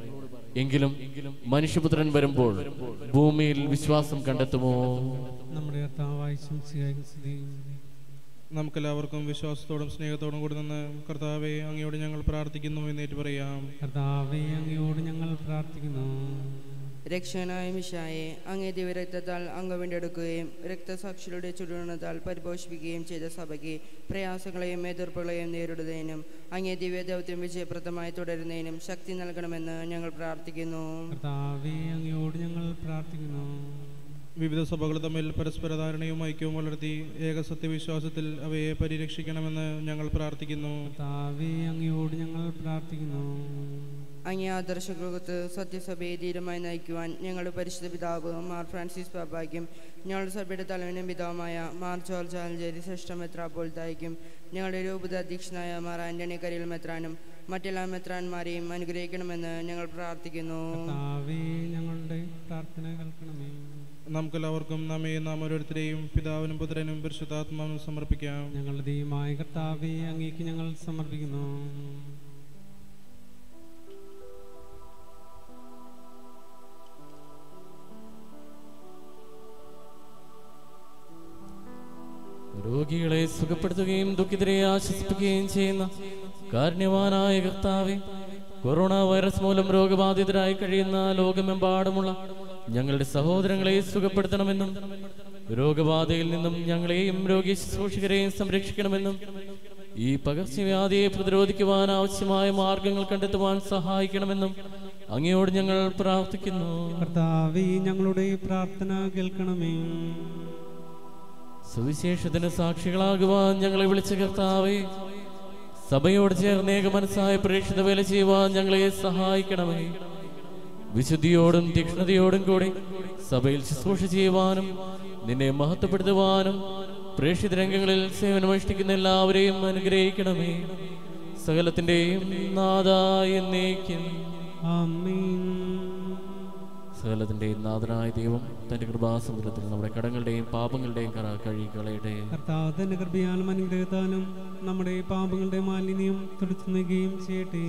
എങ്കിലും മനുഷ്യപുത്രൻ വരുമ്പോൾ ഭൂമിയിൽ വിശ്വാസം കണ്ടെത്തുമോ
നമ്മുടെ കർത്താവായ ശംസിയായി സ്തുതി
നമുക്കെല്ലാവർക്കും വിശ്വാസത്തോടും സ്നേഹത്തോടും കൂടി നിന്ന് കർത്താവെ അങ്ങയോട് ഞങ്ങൾ പ്രാർത്ഥിക്കുന്നു എന്നേറ്റ് പറയാം
കർത്താവെ അങ്ങയോട് ഞങ്ങൾ പ്രാർത്ഥിക്കുന്നു
രക്ഷകനായ മിഷായെ അങ്ങേ ദിവരക്തത്താൽ അങ്ങ് വീണ്ടെടുക്കുകയും രക്തസാക്ഷികളുടെ ചുടുണത്താൽ പരിപോഷിപ്പിക്കുകയും ചെയ്ത സഭയ്ക്ക് പ്രയാസങ്ങളെയും എതിർപ്പുകളെയും നേരിടുന്നതിനും അങ്ങേ ദിവ്യദൗത്യം വിജയപ്രദമായി തുടരുന്നതിനും ശക്തി നൽകണമെന്ന് ഞങ്ങൾ പ്രാർത്ഥിക്കുന്നു
കർത്താവെ അങ്ങയോട് ഞങ്ങൾ പ്രാർത്ഥിക്കുന്നു
വിവിധ സഭകൾ തമ്മിൽ പരസ്പര ധാരണയും ഐക്യവും വളർത്തി ഏകസത്യവിശ്വാസത്തിൽ അവയെ പരിരക്ഷിക്കണമെന്ന് ഞങ്ങൾ പ്രാർത്ഥിക്കുന്നു
കർത്താവെ അങ്ങയോട് ഞങ്ങൾ പ്രാർത്ഥിക്കുന്നു
അങ്ങേ ആദർശകൃത്ത് സത്യസഭയെ ധീരമായി നയിക്കുവാൻ ഞങ്ങളുടെ പരിശുദ്ധ പിതാവ് മാർ ഫ്രാൻസിസ് പാപ്പായ്ക്കും ഞങ്ങളുടെ സഭയുടെ തലവനും പിതാവുമായ മാർ ജോർജ് ആൽജേരി ശ്രേഷ്ഠ മെത്രാപോൾത്തായിക്കും ഞങ്ങളുടെ രൂപത അധ്യക്ഷനായ മാർ ആന്റണി കരിയൽ മെത്രാനും മറ്റെല്ലാ മെത്രാന്മാരെയും അനുഗ്രഹിക്കണമെന്ന് ഞങ്ങൾ പ്രാർത്ഥിക്കുന്നു
കർത്താവെ ഞങ്ങളുടെ പ്രാർത്ഥന കേൾക്കണമേ
നമുക്കെല്ലാവർക്കും നമ്മെ നാം ഓരോരുത്തരെയും പിതാവിനും പുത്രനും പരിശുദ്ധാത്മാവിനും സമർപ്പിക്കാം
ഞങ്ങളുടെ ദൈവമായ കർത്താവെ അങ്ങേക്ക് ഞങ്ങൾ സമർപ്പിക്കുന്നു
രോഗികളെ സുഖപ്പെടുത്തുകയും ദുഃഖിതരെ ആശ്വസിപ്പിക്കുകയും ചെയ്യുന്ന കാരുണ്യവാനായ കർത്താവെ കൊറോണ വൈറസ് മൂലം രോഗബാധിതരായി കഴിയുന്ന ലോകമെമ്പാടുമുള്ള ഞങ്ങളുടെ സഹോദരങ്ങളെ സുഖപ്പെടുത്തണമെന്നും രോഗബാധയിൽ നിന്നും ഞങ്ങളെയും രോഗി ശുശ്രൂഷകരെയും സംരക്ഷിക്കണമെന്നും ഈ പകർച്ചവ്യാധിയെ പ്രതിരോധിക്കുവാൻ ആവശ്യമായ മാർഗങ്ങൾ കണ്ടെത്തുവാൻ സഹായിക്കണമെന്നും അങ്ങയോട് ഞങ്ങൾ പ്രാർത്ഥിക്കുന്നു
കർത്താവെ ഞങ്ങളുടെ പ്രാർത്ഥന കേൾക്കണമേ
സുവിശേഷത്തിന് സാക്ഷികളാകുവാൻ ഞങ്ങളെ വിളിച്ച കർത്താവേ സഭയോട് ചേർന്ന് ഏക മനസ്സായ പ്രേക്ഷിത വേല ചെയ്യുവാൻ ഞങ്ങളെ സഹായിക്കണമേ വിശുദ്ധിയോടും തീക്ഷ്ണതയോടും കൂടി സഭയിൽ ശുശ്രൂഷ ചെയ്യുവാനും നിന്നെ മഹത്വപ്പെടുത്തുവാനും പ്രേക്ഷിത രംഗങ്ങളിൽ സേവനമനുഷ്ഠിക്കുന്ന എല്ലാവരെയും അനുഗ്രഹിക്കണമേ സകലത്തിന്റെയും നാദായ എന്നേക്കും
ആമേൻ
സകലത്തിന്റെയും നാഥനായ ദൈവം തന്റെ കൃപാസമുദ്രത്തിൽ നമ്മുടെ കടങ്ങളുടെയും പാപങ്ങളുടെയും കറ കഴുകി കളയട്ടെ
കർത്താവ് തന്റെ കൃപയാലും അനുഗ്രഹത്താലും നമ്മുടെ പാപങ്ങളുടെ മാലിന്യം തുടച്ചു നീക്കുകയും ചെയ്യട്ടെ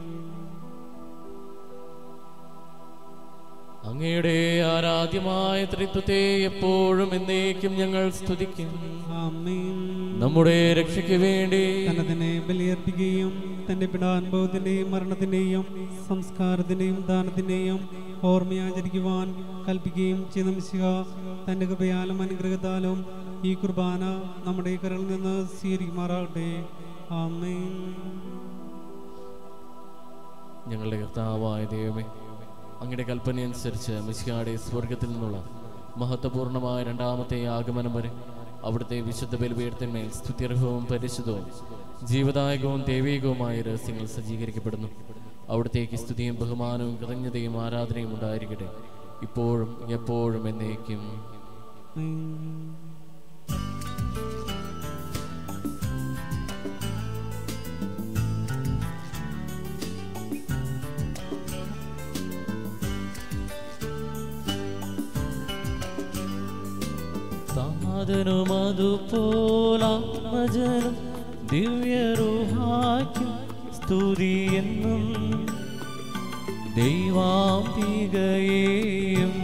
അങ്ങയുടെ ആരാധ്യമായ ത്രിത്വത്തെ എപ്പോഴും എന്നേക്കും ഞങ്ങൾ സ്തുതിക്കും
ആമേൻ
നമ്മുടെ രക്ഷയ്ക്ക് വേണ്ടി
തന്നെ തന്നെ ബലിയർപ്പിക്കുകയും തന്റെ പിടാനുഭവത്തിന്റെയും മരണത്തിന്റെയും സംസ്കാരത്തിന്റെയും ദാനത്തിന്റെയും ഓർമ്മയാചരിക്കുവാൻ കൽപ്പിക്കുകയും ചെയ്ത മിശിഹ തന്റെ കൃപയാലും അനുഗ്രഹത്താലും ഈ കുർബാന നമ്മുടെ കരളിൽ നിന്ന് സ്വീകരിക്കുമാറാകട്ടെ ആമേൻ
ഞങ്ങളുടെ കർത്താവായ ദൈവമേ അങ്ങയുടെ കൽപ്പനയനുസരിച്ച് മിശിഹാടെ സ്വർഗത്തിൽ നിന്നുള്ള മഹത്വപൂർണമായ രണ്ടാമത്തെ ആഗമനം വരെ അവിടുത്തെ വിശുദ്ധ ബലിപീഠത്തിന്മേൽ സ്തുത്യർഹവും പരിശുദ്ധവും ജീവദായകവും ദൈവികവുമായ രഹസ്യങ്ങൾ സജ്ജീകരിക്കപ്പെടുന്നു അവിടത്തേക്ക് സ്തുതിയും ബഹുമാനവും കൃതജ്ഞതയും ആരാധനയും ഉണ്ടായിരിക്കട്ടെ ഇപ്പോഴും എപ്പോഴും എന്നേക്കും
ആമേൻ
സാധനം അതുപോലാത്മജനം ദിവ്യറുഹാക്കും സ്തുതിയെന്നും ദൈവാംബികയെയും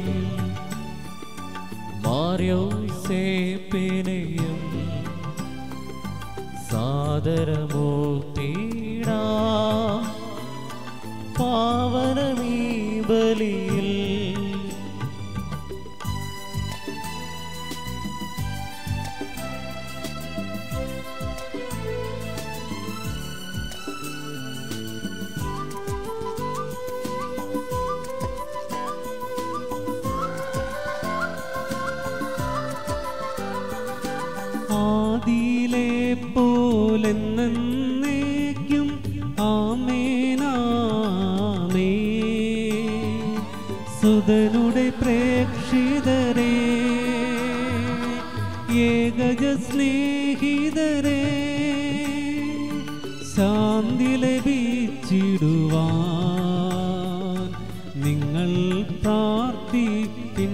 മാര്യോസേപ്പിനെയും സാദരമൂർത്തിടാ പാവനമീ ബലിയിൽ
ആദിയിലെ പോലെന്നേക്കും ആമേനാമേ സുതനുടെ പ്രേക്ഷിതരെ ഏകജ സ്നേഹിതരെ ശാന്തി ലഭിച്ചിടുവാൻ നിങ്ങൾ പ്രാർത്ഥിപ്പിൻ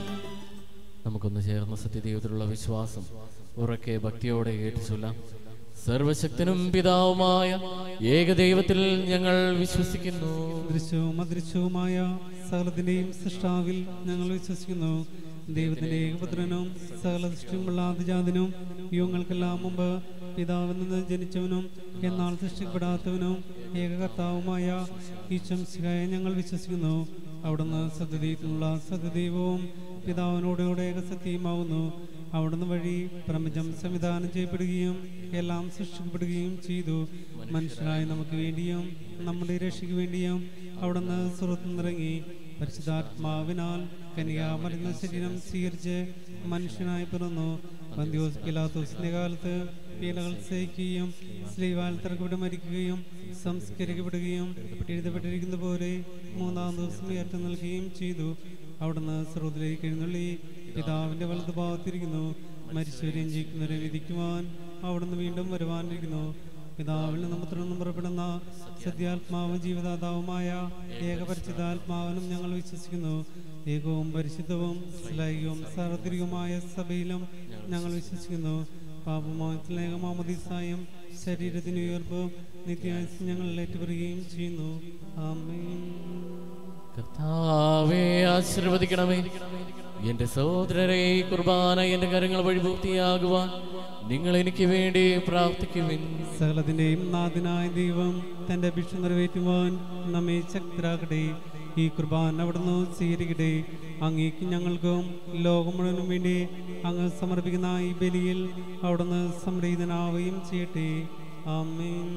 നമുക്കൊന്ന് ചേർന്ന സത്യദൈവത്തിലുള്ള വിശ്വാസം ഉറക്കെ ഭക്തിയോടെ ഏറ്റു ചൊല്ലാം സർവശക്തനും പിതാവുമായ ഏകദൈവത്തിൽ ഞങ്ങൾ വിശ്വസിക്കുന്നു
ദൃശ്യവും അദൃശ്യവുമായ സകലത്തിന്റെയും സൃഷ്ടാവിൽ ഞങ്ങൾ വിശ്വസിക്കുന്നു ദൈവത്തിന്റെ ഏകപുത്രനും സകല ദൃഷ്ടിയുമുള്ള അതിജാതനും യുഗങ്ങൾക്കെല്ലാം മുമ്പ് പിതാവിൽ നിന്ന് ജനിച്ചവനും എന്നാൽ സൃഷ്ടിക്കപ്പെടാത്തവനും ഏകകർത്താവുമായ ഈശംസികായ ഞങ്ങൾ വിശ്വസിക്കുന്നു അവിടുന്ന് സത്യദൈവത്തിനുള്ള സത്യദൈവവും പിതാവിനോടുകൂടെ ഏകസത്യമാവുന്നു അവിടുന്ന് വഴി പ്രപഞ്ചം സംവിധാനം ചെയ്യപ്പെടുകയും എല്ലാം സൃഷ്ടിക്കപ്പെടുകയും ചെയ്തു മനുഷ്യരായ നമുക്ക് വേണ്ടിയും നമ്മുടെ രക്ഷയ്ക്ക് വേണ്ടിയും അവിടുന്ന് സുഹൃത്തുനിറങ്ങി പരിശുദ്ധാത്മാവിനാൽ കന്യാമരുന്ന ശരീരം സ്വീകരിച്ച് മനുഷ്യനായി പിറന്നു പന്തിയോസ് പിലാത്തോസിന്റെ കാലത്ത് പീലകൾ സഹിക്കുകയും സ്ലീവാൽ തിറക്കപ്പെട്ട് മരിക്കുകയും സംസ്കരിക്കപ്പെടുകയും എഴുതപ്പെട്ടിരിക്കുന്ന പോലെ മൂന്നാം ദിവസം ഉയർത്തി നൽകുകയും ചെയ്തു അവിടുന്ന് സ്രോതിലേക്ക് എഴുന്നള്ളി പിതാവിന്റെ വലതു ഭാഗത്തിരിക്കുന്നു മരിച്ചവരെയും ജീവിക്കുന്നവരെ വിധിക്കുവാൻ അവിടുന്ന് വീണ്ടും വരുവാനിരിക്കുന്നു പിതാവിൽ നിന്ന് പുത്രനും പുറപ്പെടുന്ന സത്യാത്മാവും ജീവദാതാവുമായ ഏകപരിചിതാത്മാവിനും ഞങ്ങൾ വിശ്വസിക്കുന്നു ഏകവും പരിശുദ്ധവും ശ്ലൈകവും സാർവത്രികവുമായ സഭയിലും ഞങ്ങൾ വിശ്വസിക്കുന്നു പാപമോചനേകമാമതിസായും ശരീരത്തിന് ഉയർപ്പും നിത്യായുസ് ഞങ്ങൾ ഏറ്റുപറയുകയും ചെയ്യുന്നു ആമേൻ
കർത്താവെ ആശീർവദിക്കണമേ എന്റെ സഹോദരരെ ഈ കുർബാന എന്റെ കരങ്ങൾ വഴി പൂർത്തിയാകുവാൻ നിങ്ങൾ എനിക്ക് വേണ്ടി പ്രാർത്ഥിക്കുവിൻ
സകലത്തിന്റെയും നാഥനായ ദൈവം തന്റെ അഭിഷ നിറവേറ്റുവാൻ നമ്മെ ശക്തരാക്കട്ടെ ഈ കുർബാന അവിടുന്ന് സ്വീകരിക്കട്ടെ അങ്ങേക്ക് ഞങ്ങൾക്കും ലോകം മുഴുവനും വേണ്ടി അങ്ങ് സമർപ്പിക്കുന്ന ഈ ബലിയിൽ അവിടുന്ന് സംപ്രീതനാവുകയും ചെയ്യട്ടെ ആമേൻ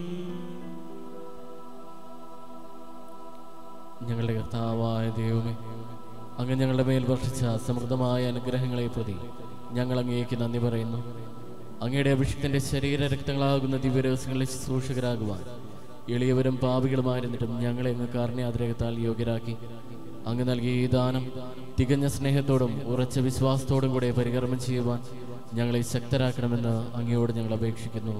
ഞങ്ങളുടെ കർത്താവായ ദൈവമേ അങ്ങ് ഞങ്ങളുടെ മേൽ വർഷിച്ച സമൃദ്ധമായ അനുഗ്രഹങ്ങളെ പ്രതി ഞങ്ങൾ അങ്ങേക്ക് നന്ദി പറയുന്നു അങ്ങയുടെ അഭിഷേകത്തിന്റെ ശരീര രക്തങ്ങളാകുന്ന ദിവ്യരഹസ്യങ്ങളിൽ ശുശ്രൂഷകരാകുവാൻ എളിയവരും പാപികളുമായിരുന്നിട്ടും ഞങ്ങളെ അങ്ങ് കാരുണ്യാതിരകത്താൽ യോഗ്യരാക്കി അങ്ങ് നൽകിയ ഈ ദാനം തികഞ്ഞ സ്നേഹത്തോടും ഉറച്ച വിശ്വാസത്തോടും കൂടെ പരികർമ്മം ചെയ്യുവാൻ ഞങ്ങളെ ശക്തരാക്കണമെന്ന് അങ്ങയോട് ഞങ്ങൾ അപേക്ഷിക്കുന്നു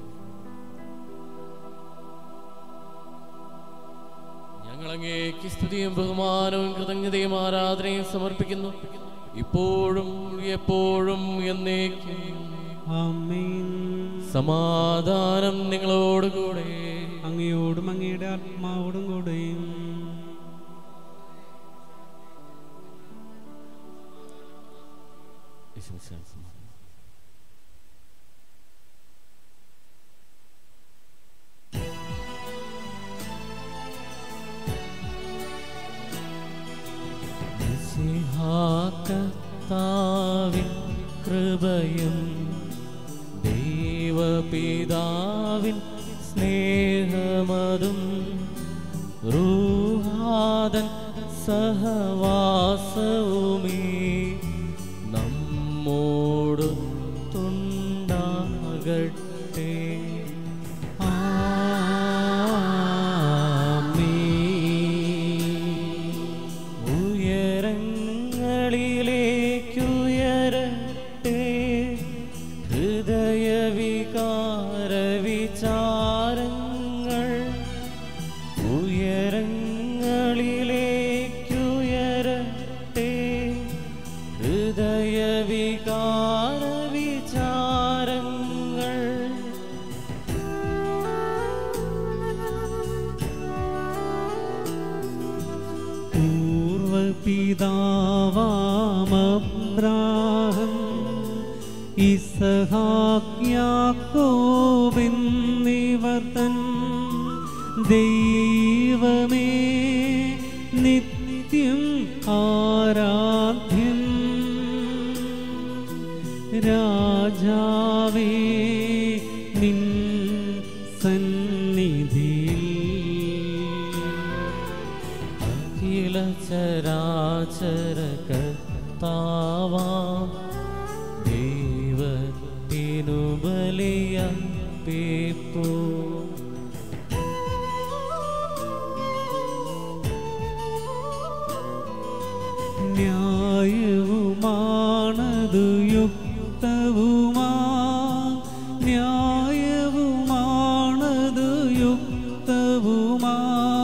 ഞങ്ങൾ അങ്ങേക്ക് സ്തുതിയും ബഹുമാനവും കൃതജ്ഞതയും ആരാധനയും സമർപ്പിക്കുന്നു ഇപ്പോഴും എപ്പോഴും എന്നേക്കും
ആമേൻ
സമാധാനം നിങ്ങളോടുകൂടെ
അങ്ങയോടും അങ്ങയുടെ ആത്മാവോടും കൂടെയും
യേശുമിശിഹായ്ക്ക് സമാധാനം. മിശിഹാകർത്താവിൻ കൃപയും ദൈവപിതാവിൻ സ്നേഹമതും റൂഹാദൻ സഹവാസവുമേ നമ്മോട് തുണ്ടാകട്ടെ ഉയരങ്ങളിലേക്കുയരട്ടെ ഹൃദയവികാര വിചാരങ്ങൾ ഉയരങ്ങളിലേക്കുയരട്ടെ ഹൃദയവികാര വിചാരങ്ങൾ
പൂർവപിതാവാമബ്രാഹം ഇസഹാക്യാക്കോബെന്നിവർത്തൻ ദൈവമേ നിത്യം ആരാധ്യൻ രാജാവേ നിൻ സന്നിധിയിൽ
അഖില ചരാചര കർത്താവാം ദൈവത്തിനു ബലിയ പേപ്പോ
ന്യായവുമാണതു യുക്തവുമാ ന്യായവുമാണതു യുക്തവുമാ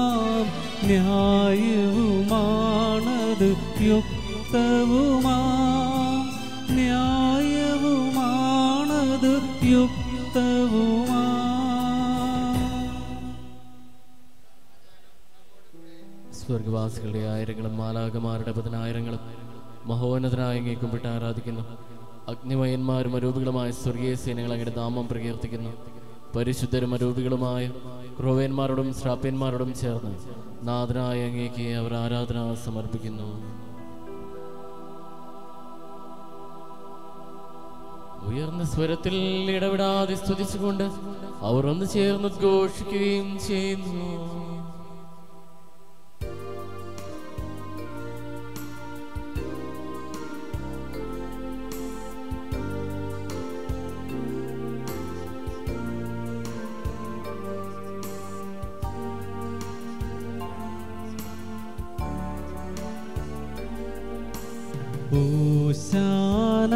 ന്യായവുമാണതു യുക്തവുമാ ന്യായവുമാണതു യുക്തവുമാ
സ്വർഗവാസികളുടെ ആയിരങ്ങളും മാലാകമാരുടെ പതിനായിരങ്ങളും മഹോന്നതനായ അങ്ങേ കുമ്പിട്ട് ആരാധിക്കുന്നു അഗ്നിമയന്മാരും അരൂപികളുമായ സ്വർഗീയ സേനകൾ അങ്ങയുടെ നാമം പ്രകീർത്തിക്കുന്നു പരിശുദ്ധരും അരൂപികളുമായ ക്രോവേന്മാരോടും ശ്രാപ്യന്മാരോടും ചേർന്ന് നാഥനായ അങ്ങേക്ക് അവർ ആരാധന സമർപ്പിക്കുന്നു ഉയർന്ന സ്വരത്തിൽ ഇടപെടാതെ സ്തുതിച്ചുകൊണ്ട് അവർ ഒന്ന് ചേർന്ന് ഉദ്ഘോഷിക്കുകയും ചെയ്യുന്നു
ഊശാന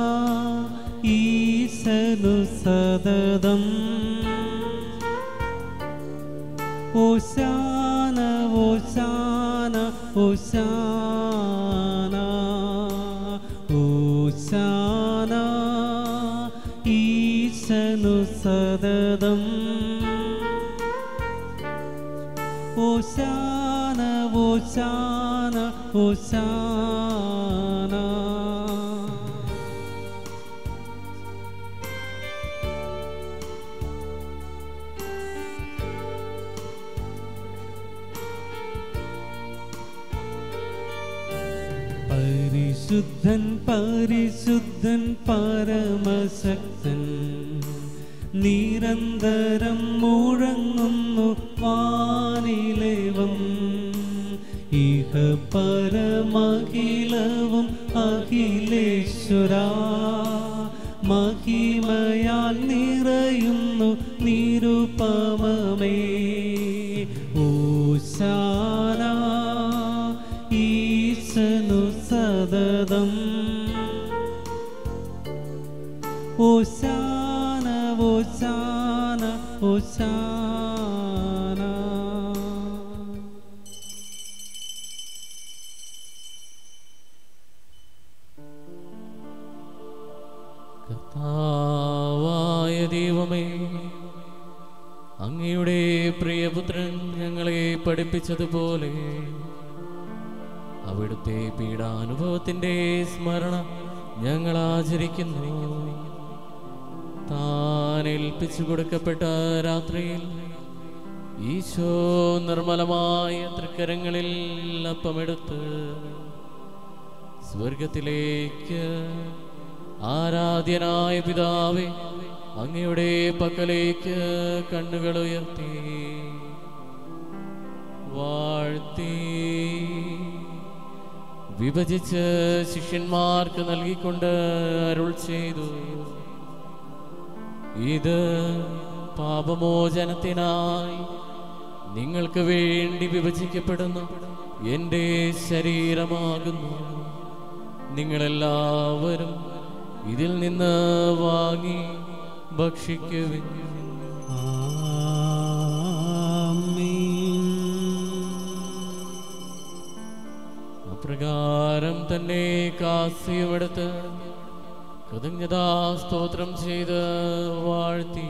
ഈശനു സതതം ഓശാന ഓശാന ഓശാന ഓശാന ഈശനു സതതം ഓശാന ഓശാന ഓശാന പരിശുദ്ധൻ പരിശുദ്ധൻ പരമശക്തൻ നിരന്തരം മുഴങ്ങുന്നു വാനിലേവം ഇഹ പരമഖിലവും അഖിലേശ്വര മഹിമയാൽ നിറയുന്നു നിരുപമമേ ഓശാന ഈശനു സതതം ഓശാന ഓശാന ഓശാന
കർത്താവായ ദൈവമേ അങ്ങയുടെ പ്രിയപുത്രൻ ഞങ്ങളെ പഠിപ്പിച്ചതുപോലെ അവിടുത്തെ പീഡാനുഭവത്തിന്റെ സ്മരണ ഞങ്ങൾ ആചരിക്കുന്നു താൻ ഏൽപ്പിച്ചു കൊടുക്കപ്പെട്ട രാത്രിയിൽ ഈശോ നിർമ്മലമായ തൃക്കരങ്ങളിൽ അപ്പമെടുത്ത് സ്വർഗത്തിലേക്ക് ആരാധ്യനായ പിതാവേ അങ്ങയുടെ പക്കലേക്ക് കണ്ണുകൾ ഉയർത്തി വാഴ്ത്തി വിഭജിച്ച് ശിഷ്യന്മാർക്ക് നൽകിക്കൊണ്ട് അരുൾ ചെയ്തു ഇത് പാപമോചനത്തിനായി നിങ്ങൾക്ക് വേണ്ടി വിഭജിക്കപ്പെടുന്ന എൻ്റെ ശരീരമാകുന്നു നിങ്ങളെല്ലാവരും ഇതിൽ നിന്ന് വാങ്ങി ഭക്ഷിക്കുവിൻ അപ്രകാരം തന്നെ കാസ്യമെടുത്ത് കൃതജ്ഞതാ സ്തോത്രം ചെയ്ത് വാഴ്ത്തി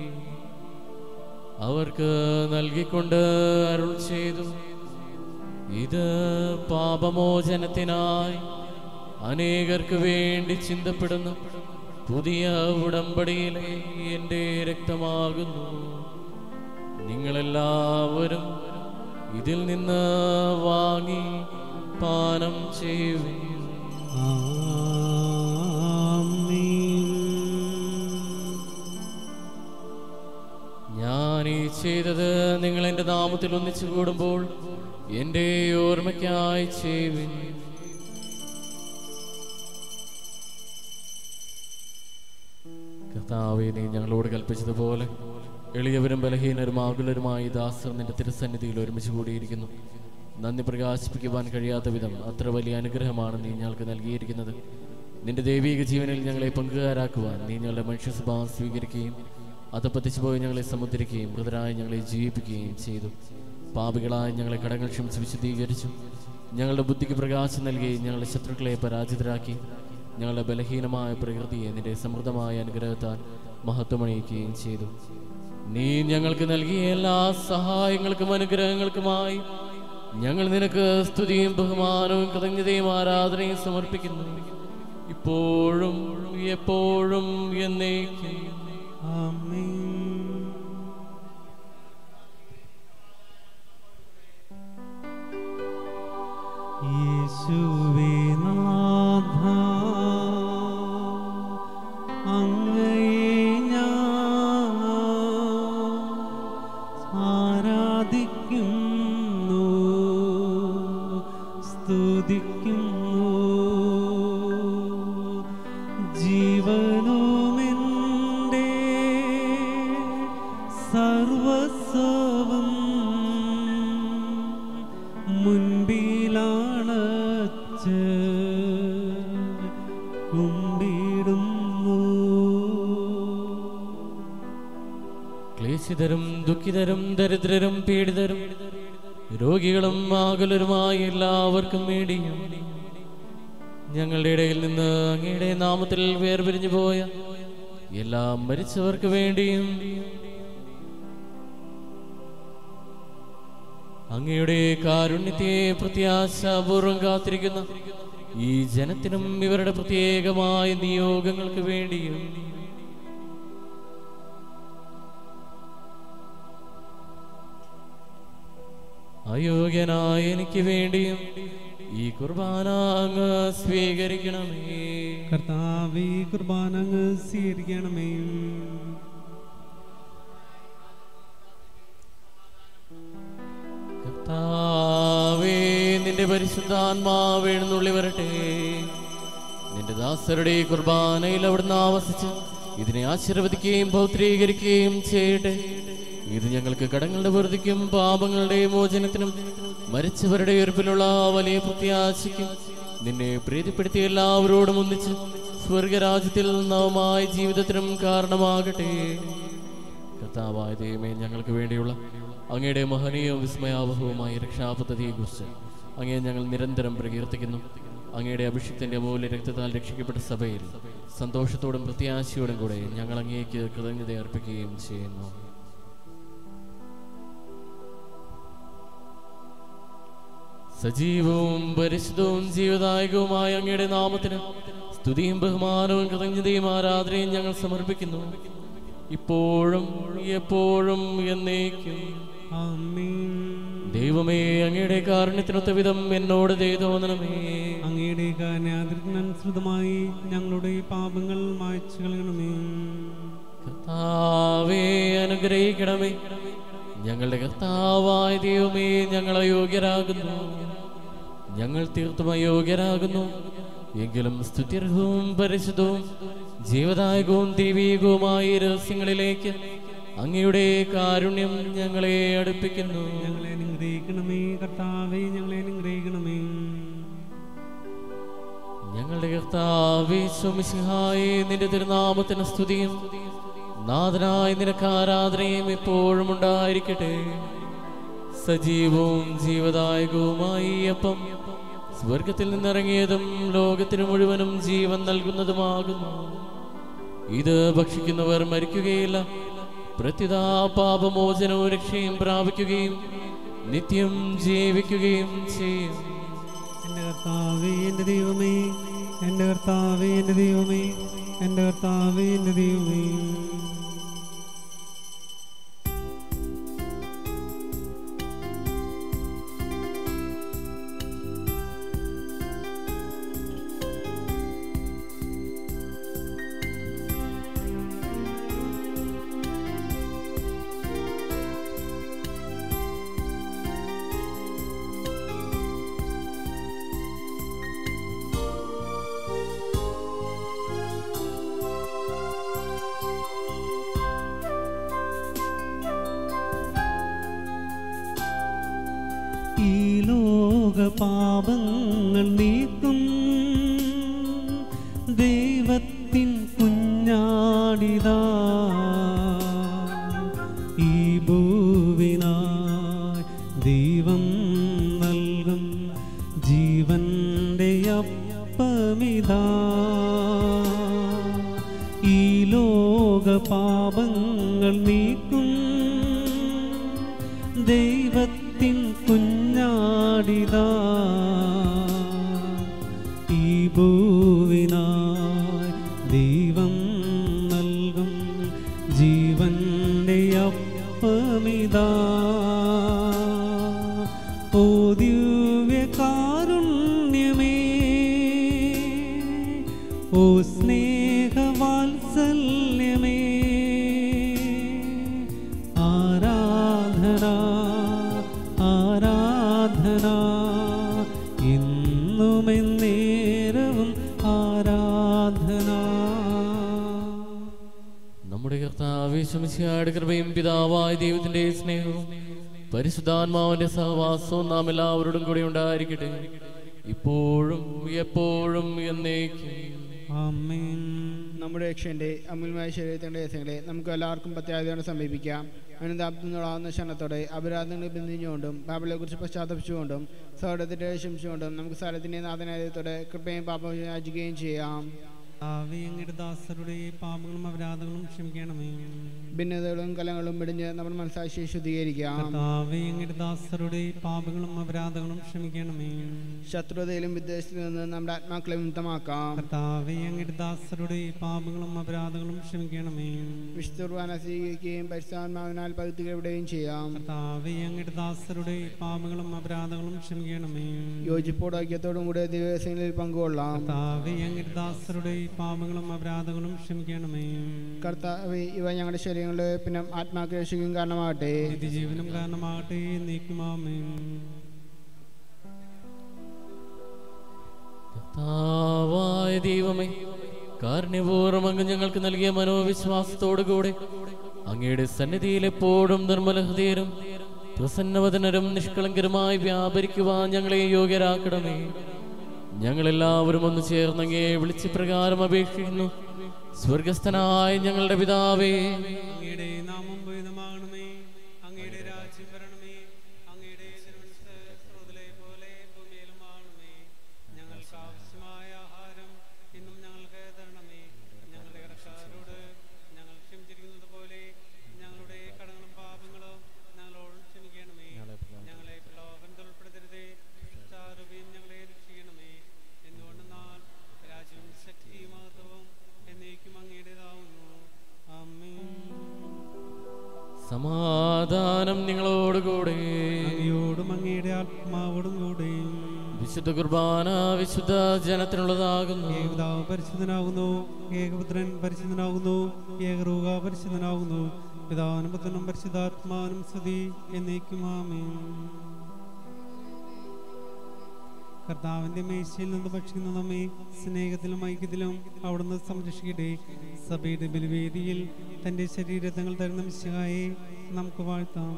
അവർക്ക് നൽകിക്കൊണ്ട് അരുൾ ചെയ്തു ഇത് പാപമോചനത്തിനായി അനേകർക്ക് വേണ്ടി ചിന്തപ്പെടുന്ന പുതിയ ഉടമ്പടിയിലെ എൻ്റെ രക്തമാകുന്നു നിങ്ങളെല്ലാവരും ഇതിൽ നിന്ന് വാങ്ങി പാനം ചെയ്യുവിൻ ഞാൻ ഈ ചെയ്തത് നിങ്ങൾ എൻ്റെ നാമത്തിൽ ഒന്നിച്ചു കൂടുമ്പോൾ എൻ്റെ ഓർമ്മയ്ക്കായി ചെയ്യുവിൻ കർത്താവെ നീ ഞങ്ങളോട് കൽപ്പിച്ചതുപോലെ എളിയവരും ബലഹീനരും ആകുലരുമായി ദാസർ നിന്റെ തിരുസന്നിധിയിൽ ഒരുമിച്ച് കൂടിയിരിക്കുന്നു നന്ദി പ്രകാശിപ്പിക്കുവാൻ കഴിയാത്ത വിധം അത്ര വലിയ അനുഗ്രഹമാണ് നീ ഞങ്ങൾക്ക് നൽകിയിരിക്കുന്നത് നിന്റെ ദൈവീക ജീവനിൽ ഞങ്ങളെ പങ്കുകാരാക്കുവാൻ നീ ഞങ്ങളുടെ മനുഷ്യ സ്വഭാവം സ്വീകരിക്കുകയും അതപ്പത്തിച്ചു പോയി ഞങ്ങളെ സമുദ്രിക്കുകയും മൃതരായി ഞങ്ങളെ ജീവിപ്പിക്കുകയും ചെയ്തു പാപികളായി ഞങ്ങളെ കടങ്ങൾ ക്ഷമിച്ച് വിശദീകരിച്ചു ഞങ്ങളുടെ ബുദ്ധിക്ക് പ്രകാശം നൽകി ഞങ്ങളുടെ ശത്രുക്കളെ പരാജിതരാക്കി ഞങ്ങളുടെ ബലഹീനമായ പ്രകൃതിയെ നിന്റെ സമൃദ്ധമായ അനുഗ്രഹത്താൽ മഹത്വമണിയിക്കുകയും ചെയ്തു നീ ഞങ്ങൾക്ക് നൽകിയ എല്ലാ സഹായങ്ങൾക്കും അനുഗ്രഹങ്ങൾക്കുമായി ഞങ്ങൾ നിനക്ക് സ്തുതിയും ബഹുമാനവും കൃതജ്ഞതയും ആരാധനയും സമർപ്പിക്കുന്നു ഇപ്പോഴും എപ്പോഴും എന്നേക്കും
ആമേൻ യേശുവേ നാഥ അങ്ങയെ ഞാൻ ആരാധിക്കുന്നു സ്തുതിക്കുന്നു ജീവനുമെൻ്റെ സർവസ്വവും മുൻപിലാണച്ച് കുമ്പിടുന്നു
ക്ലേശിതരും ദുഃഖിതരും ദരിദ്രരും പീഡിതരും രോഗികളും ആകുലരുമായ എല്ലാവർക്കും വേണ്ടിയും ഞങ്ങളുടെ ഇടയിൽ നിന്ന് അങ്ങയുടെ നാമത്തിൽ വേർപിരിഞ്ഞു പോയ എല്ലാ മരിച്ചവർക്ക് വേണ്ടിയും അങ്ങയുടെ കാരുണ്യത്തെ പ്രത്യാശാപൂർവം കാത്തിരിക്കുന്ന ഈ ജനത്തിനും ഇവരുടെ പ്രത്യേകമായ നിയോഗങ്ങൾക്ക് വേണ്ടിയും അയോഗ്യനായ എനിക്ക് വേണ്ടിയും ഈ കുർബാന അങ്ങ് സ്വീകരിക്കണമേ
കർത്താവേ കുർബാന അങ്ങ് സ്വീകരിക്കണമേ
കർത്താവേ നിന്റെ പരിശുദ്ധാത്മാവ് എഴുന്നള്ളി വരട്ടെ നിന്റെ ദാസരുടെ ഈ കുർബാനയിൽ അവിടുന്ന് ആവസിച്ച് ഇതിനെ ആശീർവദിക്കുകയും പൗത്രീകരിക്കുകയും ചെയ്യട്ടെ ഇത് ഞങ്ങൾക്ക് കടങ്ങളുടെ വെറുതിക്കും പാപങ്ങളുടെ മോചനത്തിനും മരിച്ചവരുടെ ഉയർപ്പിലുള്ള വലിയ പ്രത്യാശയ്ക്കും നിന്നെ പ്രീതിപ്പെടുത്തിയ എല്ലാവരോടും ഒന്നിച്ച് സ്വർഗരാജ്യത്തിൽ നവമായ ജീവിതത്തിനും കാരണമാകട്ടെ കർത്താവായ ദൈവമേ ഞങ്ങൾക്ക് വേണ്ടിയുള്ള അങ്ങയുടെ മഹനീയവും വിസ്മയാവഹവുമായ രക്ഷാപദ്ധതിയെക്കുറിച്ച് അങ്ങയെ ഞങ്ങൾ നിരന്തരം പ്രകീർത്തിക്കുന്നു അങ്ങയുടെ അഭിഷേകത്തിന്റെ മൂല്യ രക്തത്താൽ രക്ഷിക്കപ്പെട്ട സഭയിൽ സന്തോഷത്തോടും പ്രത്യാശയോടും കൂടെ ഞങ്ങൾ അങ്ങേക്ക് കൃതജ്ഞത അർപ്പിക്കുകയും ചെയ്യുന്നു സജീവവും പരിശുദ്ധവും ജീവദായകവുമായ അങ്ങയുടെ നാമത്തിന് സ്തുതിയും ബഹുമാനവും കൃതജ്ഞതയും ആരാധനയും ഞങ്ങൾ സമർപ്പിക്കുന്നു ഇപ്പോഴും എപ്പോഴും എന്നേക്കും
ആമേൻ
ദൈവമേ അങ്ങയുടെ കാരുണ്യത്തിനൊത്ത വിധം എന്നോട് ദയ തോന്നണമേ
അങ്ങയുടെ കാന്യാതിരിനനുസൃതമായി ഞങ്ങളുടെ പാപങ്ങൾ മായ്ച്ചു കളയണമേ
കർത്താവേ അനുഗ്രഹിക്കണമേ ഞങ്ങളുടെ കർത്താവായ ദൈവമേ ഞങ്ങൾ അയോഗ്യരാകുന്നു ഞങ്ങൾ തീർത്തും അയോഗ്യരാകുന്നു എങ്കിലും സ്തുത്യർഹവും പരിശുദ്ധവും ജീവദായകവും ദൈവീകവുമായ ഈ രഹസ്യങ്ങളിലേക്ക് അങ്ങയുടെ കാരുണ്യം ഞങ്ങളെ അടുപ്പിക്കുന്നു
ഞങ്ങളെ അനുഗ്രഹിക്കണമേ കർത്താവേ ഞങ്ങളെ അനുഗ്രഹിക്കണമേ
ഞങ്ങളുടെ കർത്താവേ സ്വമിസിഹായേ നിന്റെ തിരുനാമത്തിന് സ്തുതിയും നാഥനായ നിനക്ക് ആരാധനയും എപ്പോഴും ഉണ്ടായിരിക്കട്ടെ സജീവവും ജീവദായകവുമായി ഈ അപ്പം സ്വർഗത്തിൽ നിന്നിറങ്ങിയതും ലോകത്തിന് മുഴുവനും ജീവൻ നൽകുന്നതുമാകുന്നു ഇത് ഭക്ഷിക്കുന്നവർ മരിക്കുകയില്ല പ്രത്യുതാ പാപമോചനവും രക്ഷയും പ്രാപിക്കുകയും നിത്യം ജീവിക്കുകയും ചെയ്യും
എൻ്റെ കർത്താവേ എൻ്റെ ദൈവമേ എൻ്റെ കർത്താവേ എൻ്റെ ദൈവമേ എൻ്റെ കർത്താവേ എൻ്റെ ദൈവമേ ഈ ലോക പാപങ്ങൾ നീക്കും ദൈവത്തിൻ കുഞ്ഞാടിതാ ഈ ഭൂവിനായി ദൈവം നൽകും ജീവന്റെ അപ്പമിതാ ഈ ലോക പാപങ്ങൾ നീക്കും ദൈവത്തിൻ കുഞ്ഞാടിതാ പാടിതാ ഈ ഭൂവിനായി ദൈവം നൽകും ജീവന്റെ അപ്പമിതാ ഓ ദിവ്യകാരുണ്യമേ ഓ സ്നേഹവാത്സല്യമേ ആരാധന ആരാധന ഇന്നും എന്നേരവും ആരാധന
നമ്മുടെ കർത്താവ് ശമിശിയാട് കൃപയും പിതാവായ ദൈവത്തിന്റെ സ്നേഹവും പരിശുദ്ധാത്മാവിന്റെ സഹവാസവും നാം എല്ലാവരോടും കൂടി ഉണ്ടായിരിക്കട്ടെ ഇപ്പോഴും എപ്പോഴും എന്നേക്കും
ആമേൻ
നമ്മുടെ രക്ഷന്റെ അമൂല്യമായ ശരീരത്തിന്റെ രസങ്ങളെ നമുക്ക് എല്ലാവർക്കും പ്രത്യാഗതയോടെ സമീപിക്കാം അനുതാപത്തിനോടാവുന്ന ക്ഷണത്തോടെ അപരാധങ്ങളെ ബന്ധിച്ചുകൊണ്ടും പാപങ്ങളെ കുറിച്ച് പശ്ചാത്തപിച്ചുകൊണ്ടും സൗഹൃദത്തിന്റെ ശംസിച്ചുകൊണ്ടും നമുക്ക് സ്ഥലത്തിന്റെ നാഥനായതോടെ കൃപയും പാപവും യാചിക്കുകയും ചെയ്യാം
ആവേ അങ്ങയുടെ ദാസരുടെ പാപങ്ങളും അപരാധങ്ങളും ക്ഷമിക്കണമേ
ഭിന്നതകളും കലങ്ങളും വെടിഞ്ഞ് നമ്മുടെ മനസ്സാക്ഷിയെ ശുദ്ധീകരിക്കാം
കർത്താവേ അങ്ങയുടെ ദാസരുടെ പാപങ്ങളും അപരാധങ്ങളും ക്ഷമിക്കണമേ
ശത്രുതയിലും വിദ്വേഷത്തിൽ നിന്ന് നമ്മുടെ ആത്മാക്കളെ മുക്തമാക്കാം
കർത്താവേ അങ്ങയുടെ ദാസരുടെ പാപങ്ങളും അപരാധങ്ങളും ക്ഷമിക്കണമേ
വിശുദ്ധ കുർബാന സ്വീകരിക്കുകയും പരിശുദ്ധാത്മാവിനാൽ പകുത്തുകയുടെയും ചെയ്യാം
കർത്താവേ അങ്ങയുടെ ദാസരുടെ പാപങ്ങളും അപരാധങ്ങളും ക്ഷമിക്കണമേ
യോജിപ്പോടും ഐക്യത്തോടും കൂടെ ദിവസങ്ങളിൽ പങ്കുകൊള്ളാം
കർത്താവേ അങ്ങയുടെ ദാസരുടെ പാപങ്ങളും അപരാധങ്ങളും ക്ഷമിക്കണമേ
കർത്താവ് ഇവ ഞങ്ങളുടെ ശരീരങ്ങളുടെ പിന്നെ ആത്മാക്കളെ രക്ഷിക്കും കാരണമാകട്ടെ
നിത്യജീവനം കാരണമാകട്ടെ നീക്കുമാമേ
കർത്താവായ ദൈവമേ കാരുണ്യപൂർവ്വം അങ്ങ് ഞങ്ങൾക്ക് നൽകിയ മനോവിശ്വാസത്തോടുകൂടെ അങ്ങയുടെ സന്നിധിയിൽ എപ്പോഴും നിർമ്മല ഹൃദയരും പ്രസന്നവദനരും നിഷ്കളങ്കരുമായി വ്യാപരിക്കുവാൻ ഞങ്ങളെ യോഗ്യരാക്കണമേ ഞങ്ങളെല്ലാവരും ഒന്ന് ചേർന്ന് അങ്ങയെ വിളിച്ച് പ്രകാരം അപേക്ഷിക്കുന്നു സ്വർഗസ്ഥനായ ഞങ്ങളുടെ പിതാവേ
അങ്ങയുടെ നാമം ഭേദമാകണമേ അങ്ങയുടെ രാജ്യം വരണമേ അങ്ങയുടെ തിരുമനസ്സ് സ്രോതലെ പോലെ ഭൂമിയിലും ആകണമേ ഞങ്ങൾക്ക് ആവശ്യമായ ആഹാരം ഇന്നും ഞങ്ങൾക്ക് തരണമേ ഞങ്ങളുടെ കടക്കാരോട് ഞങ്ങൾ ക്ഷമിച്ചിരിക്കുന്നത് പോലെ ഞങ്ങളുടെ കടങ്ങളും പാപങ്ങളും ഞങ്ങളോട് ക്ഷമിക്കണമേ ഞങ്ങളെ പ്രലോഭനത്തിൽ ഉൾപ്പെടുത്തരുതേ ചാരുകയും ഞങ്ങളെ രക്ഷിക്കണമേ എന്തുകൊണ്ടെന്നാൽ രാജ്യവും ശക്തിയും മഹത്വവും എന്നേക്കും അങ്ങയുടേതാവുന്നു ആമേൻ
സമാധാനം നിങ്ങളോടുകൂടെ
അങ്ങയോടും അങ്ങയുടെ ആത്മാവോടും കൂടെയും
വിശുദ്ധ കുർബാന വിശുദ്ധ ജനത്തിനുള്ളതാകുന്നു
ഏകപിതാവ് പരിശുദ്ധനാകുന്നു ഏകപുത്രൻ പരിശുദ്ധനാകുന്നു ഏകറൂഹ പരിശുദ്ധനാകുന്നു പിതാവിനും പുത്രനും പരിശുദ്ധാത്മാവിനും സ്തുതി എന്നേക്കും ആമേൻ കർത്താവിന്റെ മേശയിൽ നിന്ന് ഭക്ഷിക്കുന്ന നമ്മെ സ്നേഹത്തിലും ഐക്യത്തിലും അവിടുന്ന് സംരക്ഷിക്കട്ടെ സഭയുടെ ബലിവേദിയിൽ തന്റെ ശരീരത്തങ്ങൾ തരുന്ന മിശിഹായെ നമുക്ക് വാഴ്ത്താം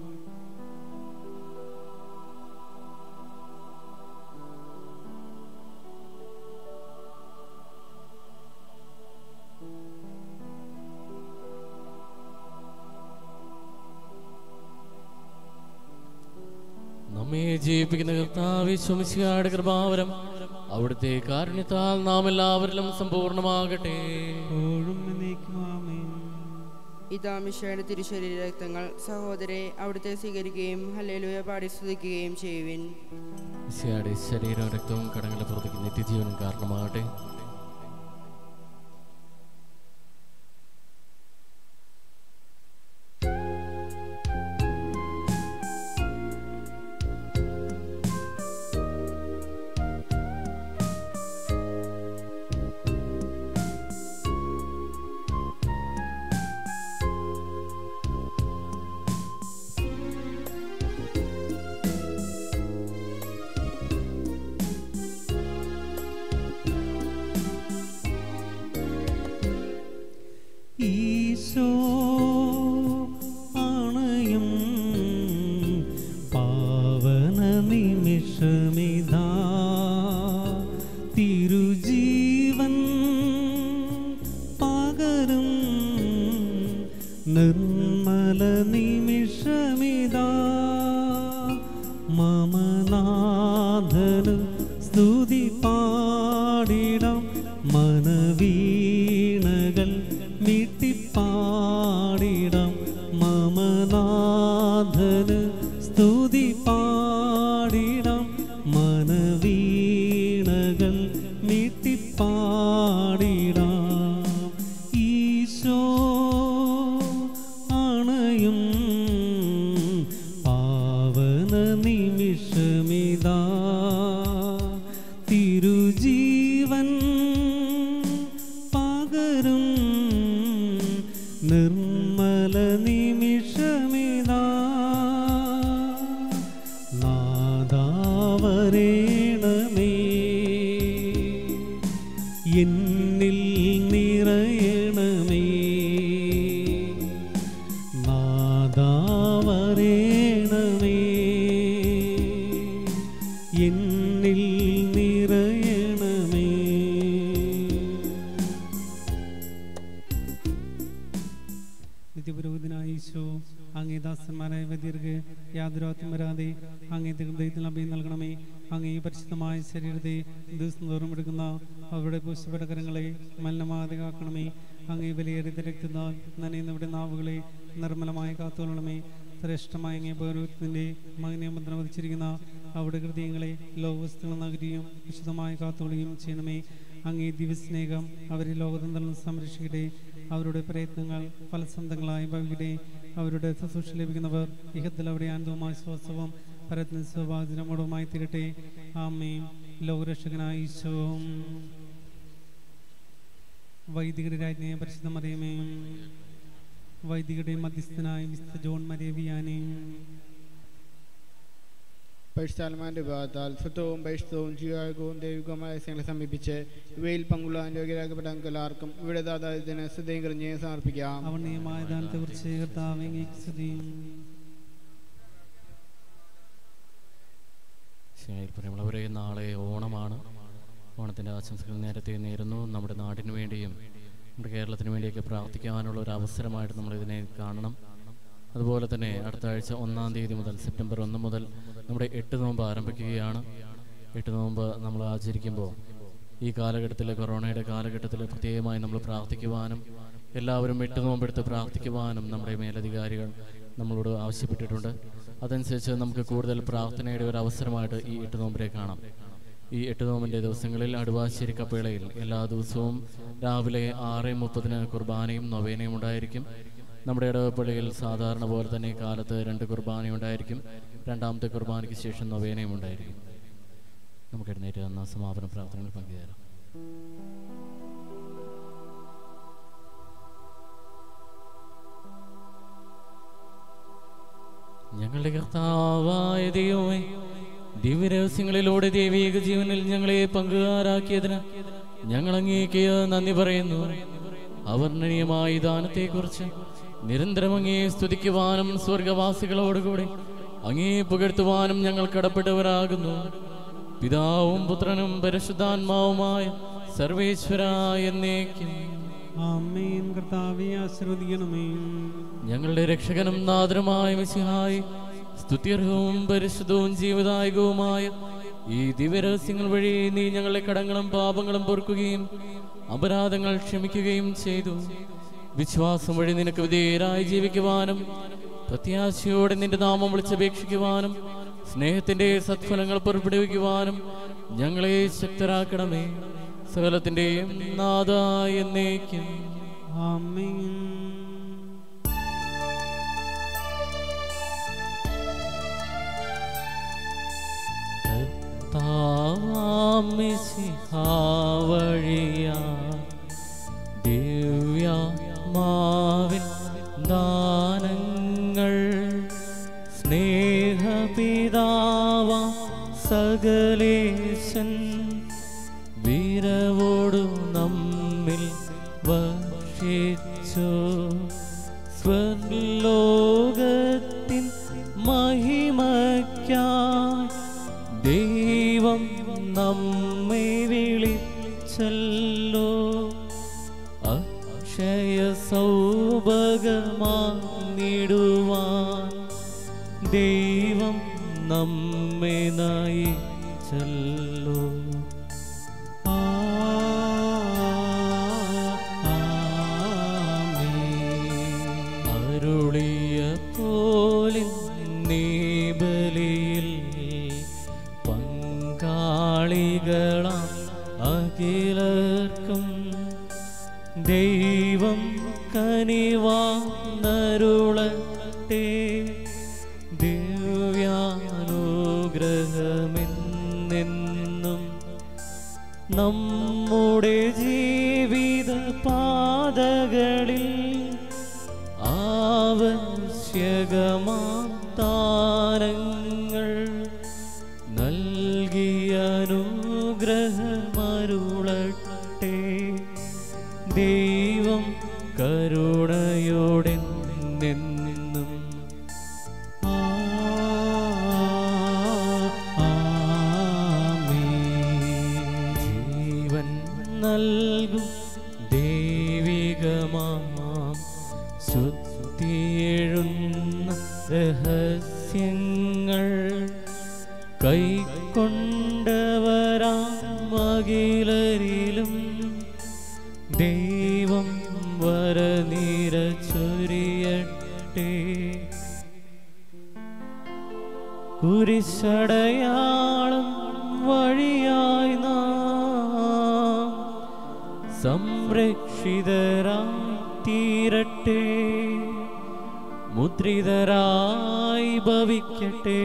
നമ്മെ ജീവിപ്പിക്കുന്ന കർത്താവ് ശമിശിയാട് കൃപാവരം അവിടുത്തെ കാരുണ്യത്താൽ നാം എല്ലാവരിലും സമ്പൂർണ്ണമാകട്ടെ
എപ്പോഴും എന്നേക്കും ആമേൻ
ഇതാ മിഷയുടെ തിരുശരീര രക്തങ്ങൾ സഹോദരെ അവിടുത്തെ സ്വീകരിക്കുകയും ഹല്ലേലൂയ പാടി സ്തുതിക്കുകയും ചെയ്യുവിൻ
മിശിഹായുടെ ശരീരവും രക്തവും കടങ്ങളുടെ പുറത്തേക്ക് നിത്യജീവനും കാരണമാകട്ടെ
ഈശോ ആണയും പാവന നിമിഷമിതാ തിരുജീവൻ പകരും നിർമ്മല നിമിഷമിതാ മമനാഥന് സ്തുതി പാടിടാം മനവീണകൾ മീട്ടിപ്പാടിടാം മമനാഥന് സ്തുതി പാടിടാം ഈശോ ആണയും പാവന നിമിഷമിതാ തിരുജീവൻ പകരും നിർമ്മല നിമിഷമിതാ നാദാവരേണമേ എന്നിൽ നിറയണമേ നാദാവരേണമേ എന്നിൽ നിറയണമേ നിത്യപുരോഹിതനായ ഈശോ അങ്ങേ ദാസന്മാരായ വൈദ്യർക്ക് യാതൊരു വരാതെ അങ്ങേ ഹൃദയത്തിൽ അഭയം നൽകണമേ അങ്ങേ പരിശുദ്ധമായ ശരീരത്തെ ദിവസം തോറും എടുക്കുന്ന അവരുടെ പുഷ്പടകരങ്ങളെ മലിനമാതെ കാക്കണമേ അങ്ങേ വിലയേറിയ രക്തത്താൽ നനയുന്നവരുടെ നാവുകളെ നിർമ്മലമായി കാത്തുകൊള്ളണമേ ശ്രേഷ്ഠമായ അങ്ങേ പൗരത്വത്തിൻ്റെ മകനെ മന്ത്രം വധിച്ചിരിക്കുന്ന അവിടെ ഹൃദയങ്ങളെ ലോകവസ്തുക്കൾ നഗരിയും വിശുദ്ധമായി കാത്തുകൊള്ളുകയും ചെയ്യണമേ അങ്ങേ ദിവസ്നേഹം അവരെ ലോകതന്ത്രം സംരക്ഷിക്കട്ടെ അവരുടെ പ്രയത്നങ്ങൾ ഫലസന്ധങ്ങളായി ഭവിക്കട്ടെ അവരുടെ ശുശ്രൂഷ ലഭിക്കുന്നവർ ഇഹത്തിൽ അവിടെ ആനന്ദവുമായ ശ്വാസവും പരത്തിന് സ്വഭാവത്തിനോടുമായി തീരട്ടെ ആമേയും ലോകരക്ഷകനായ ഈശോ വൈദികരുടെ രാജ്ഞയെ പരിശുദ്ധമറിയമേയും വൈദികരുടെ മധ്യസ്ഥനായ വിശുദ്ധ ജോൺ മരേവിയാനെയും
പരിശുദ്ധാത്മാന്റെ വിഭാഗത്താൽ സ്വത്വവും ബഹിഷ്ഠവും ജീവായകവും ദൈവികവുമായ സ്നേഹം സമീപിച്ച് ഇവയിൽ പങ്കുള്ള യോഗ്യരാക്കപ്പെട്ട നമുക്ക് എല്ലാവർക്കും ഇവിടെ ദാതാദിന് ശ്രദ്ധയും കറിഞ്ഞ് സമർപ്പിക്കാം
അവണ്ണീയമായ ദാനത്തെ കുറിച്ച് കർത്താവ് അങ്ങേക്ക് സ്തുതിയും
ശരി പ്രിയമുള്ളവരെ നാളെ ഓണമാണ് ഓണത്തിൻ്റെ ആശംസകൾ നേരത്തെ നേരുന്നു നമ്മുടെ നാടിന് വേണ്ടിയും നമ്മുടെ കേരളത്തിന് വേണ്ടിയൊക്കെ പ്രാർത്ഥിക്കാനുള്ള ഒരു അവസരമായിട്ട് നമ്മൾ ഇതിനെ കാണണം അതുപോലെ തന്നെ അടുത്ത ആഴ്ച ഒന്നാം തീയതി മുതൽ സെപ്റ്റംബർ ഒന്ന് മുതൽ നമ്മുടെ എട്ട് നോമ്പ് ആരംഭിക്കുകയാണ് എട്ട് നോമ്പ് നമ്മൾ ആചരിക്കുമ്പോൾ ഈ കാലഘട്ടത്തിൽ കൊറോണയുടെ കാലഘട്ടത്തിൽ പ്രത്യേകമായി നമ്മൾ പ്രാർത്ഥിക്കുവാനും എല്ലാവരും എട്ട് നോമ്പെടുത്ത് പ്രാർത്ഥിക്കുവാനും നമ്മുടെ മേലധികാരികൾ നമ്മളോട് ആവശ്യപ്പെട്ടിട്ടുണ്ട് അതനുസരിച്ച് നമുക്ക് കൂടുതൽ പ്രാർത്ഥനയുടെ ഒരു അവസരമായിട്ട് ഈ എട്ട് നോമ്പിനെ കാണാം ഈ എട്ട് നോമ്പിൻ്റെ ദിവസങ്ങളിൽ അടുവാശ്ശേരി കപ്പേളയിൽ എല്ലാ ദിവസവും രാവിലെ ആറ് മുപ്പതിന് കുർബാനയും നൊവേനയും ഉണ്ടായിരിക്കും നമ്മുടെ ഇടവപ്പള്ളിയിൽ സാധാരണ പോലെ തന്നെ കാലത്ത് രണ്ട് കുർബാന ഉണ്ടായിരിക്കും രണ്ടാമത്തെ കുർബാനയ്ക്ക് ശേഷം നൊവേനയും ഉണ്ടായിരിക്കും നമുക്ക് എഴുന്നേറ്റ് എന്ന സമാപന പ്രാർത്ഥനകൾ പങ്കുചേരാം ഞങ്ങളുടെ കർത്താവായ ദൈവമേ ദിവ്യരഹസ്യങ്ങളിലൂടെ ദൈവീക ജീവനിൽ ഞങ്ങളെ പങ്കുകാരാക്കിയതിന് ഞങ്ങൾ അങ്ങേക്ക് നന്ദി പറയുന്നു അവർണ്ണനീയമായ ദാനത്തെക്കുറിച്ച് നിരന്തരം അങ്ങേ സ്തുതിക്കുവാനും സ്വർഗവാസികളോടുകൂടി അങ്ങേ പുകഴ്ത്തുവാനും ഞങ്ങൾ കടപ്പെട്ടവരാകുന്നു പിതാവും പുത്രനും പരിശുദ്ധാത്മാവുമായ സർവേശ്വര എന്നേക്കും
ആമേൻ കർത്താവെ ആശ്രവദിക്കണമേ
ഞങ്ങളുടെ രക്ഷകനും നാദരമായ മിശിഹായി സ്തുത്യർഹവും പരിശുദ്ധവും ജീവദായകവുമായ ഈ ദിവ്യരഹസ്യങ്ങൾ വഴി നീ ഞങ്ങളുടെ കടങ്ങളും പാപങ്ങളും പൊറുക്കുകയും അപരാധങ്ങൾ ക്ഷമിക്കുകയും ചെയ്തു വിശ്വാസം വഴി നിനക്ക് വിധേയരായി ജീവിക്കുവാനും പ്രത്യാശയോടെ നിന്റെ നാമം വിളിച്ചപേക്ഷിക്കുവാനും സ്നേഹത്തിന്റെ സത്ഫലങ്ങൾ പുറപ്പെടുവിക്കുവാനും ഞങ്ങളെ ശക്തരാക്കണമേ സകലത്തിന്റെയും നാദ എന്നേക്കും
ആമേൻ
വഴിയ ദിവ്യമാവിൻ ദാനങ്ങൾ സ്നേഹപിതാവ സകലേശൻ വീരവോടു നമ്മിൽ വർഷിച്ചു സ്വർലോകത്തിൻ മഹിമയ്ക്കായി ദൈവം നമ്മെ വിളിച്ചല്ലോ അക്ഷയ സൗഭഗമാടുവാൻ ദൈവം നമ്മെ നയിച്ചല്ലോ
ആ ആമേൻ
അരുളിയ പോലിൻ നീ ബലിയിൽ പങ്കാളികളാം അഖിലർക്കും ദൈവം
കനിവാന്നരുളട്ടെ ദിവ്യാനുഗ്രഹമെന്നെന്നും നമ്മുടെ ജീവിത പാതകളിൽ ആവശ്യകമാം താരങ്ങൾ നൽകിയ അനുഗ്രഹമരുളട്ടെ ദൈവം കരുണയോടെ നിന്നും ജീവൻ നൽകും ദൈവികമാം ശുദ്ധിയെഴുന്ന രഹസ്യങ്ങൾ കൈക്കൊണ്ടവരാ മകിലരിലും ദൈവം വരനീര ചൊരിയട്ടെ കുരിശടയാളം വഴിയായി നാം സംരക്ഷിതരായി തീരട്ടെ മുദ്രിതരായി ഭവിക്കട്ടെ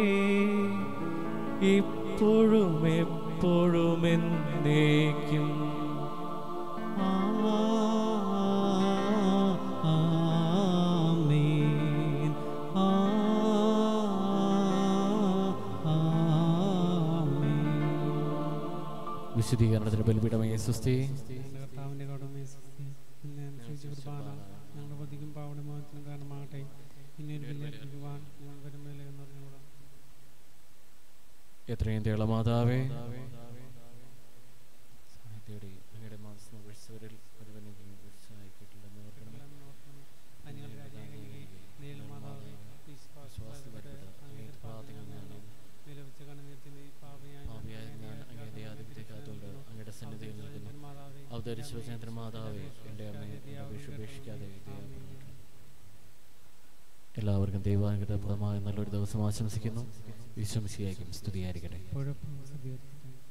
ഇപ്പോഴും എപ്പോഴും എന്നേക്കും
ആമേൻ
വിശുദ്ധീകരണത്തിന് ബലിപീഠമായ സുസ്ഥി
ഞങ്ങളുടെ കർത്താവിന്റെ കടമയെ സ്തുതി. പിന്നെ അനുസരിച്ച് കുർബാന ഞങ്ങളുടെ പതിക്കും പാവനമോചനം കാരണമാകട്ടെ പിന്നെ ഒരു ബലിയർപ്പിക്കുവാൻ ഞങ്ങൾ വരുമേലെ എന്ന് പറഞ്ഞുകൂടാ
എത്രയും തേളമാതാവേ തേടി അങ്ങയുടെ മാസം വിളിച്ചവരിൽ ഒരുവനെങ്കിലും വിളിച്ചായിക്കിട്ടില്ലെന്ന് ഓർക്കണം
അനികൾ രാജാകനികെ നേൽ മാതാവേ വിശ്വാസത്തിൽപ്പെട്ട് അങ്ങയുടെ പാദങ്ങൾ ഞാൻ നിലവിച്ച കണ്ണുനീർത്തിന് പാപയായ
പാപിയായ ഞാൻ അങ്ങയുടെ ആധിപത്യ കാത്തുകൊണ്ട് അങ്ങയുടെ സന്നിധിയിൽ നിൽക്കുന്നു
മാതാവേ
അവതരിച്ച വചനത്തിന് മാതാവേ എൻ്റെ അമ്മയെ അപേക്ഷ ഉപേക്ഷിക്കാതെ ദൈവം എല്ലാവർക്കും ദൈവാനുഗ്രഹപ്രദമായ നല്ലൊരു ദിവസം ആശംസിക്കുന്നു വിശ്വസിയായിരിക്കും സ്തുതിയായിരിക്കട്ടെ
കുഴപ്പം സ്ഥിതിയായിരിക്കട്ടെ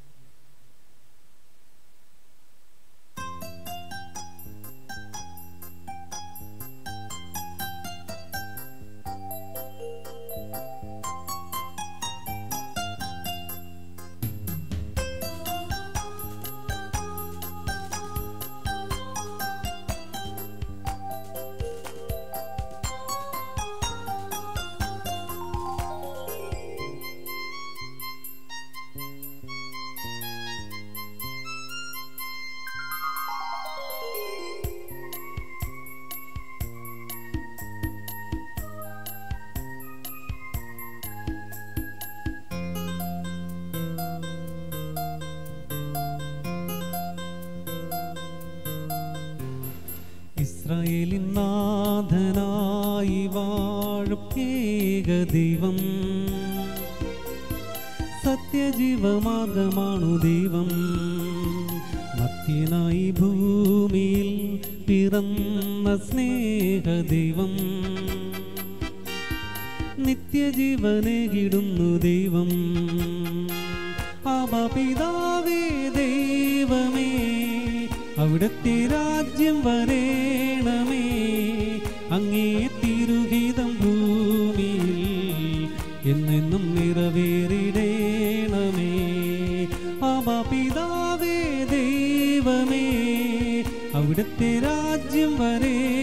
ഇസ്രായേലിൻ നാഥനായി വാഴും ഏക ദൈവം സത്യജീവമാർഗമാണു ദൈവം മത്യനായി ഭൂമിയിൽ പിറന്ന സ്നേഹദൈവം നിത്യജീവനേകിടുന്നു ദൈവം പിതാവേ ദൈവമേ അവിടുത്തെ രാജ്യം വരേണമേ അങ്ങേ തിരുഹിതം ഭൂമിയിൽ എന്നെന്നും നിറവേറിടേണമേ പിതാവേ ദൈവമേ അവിടുത്തെ രാജ്യം വരേ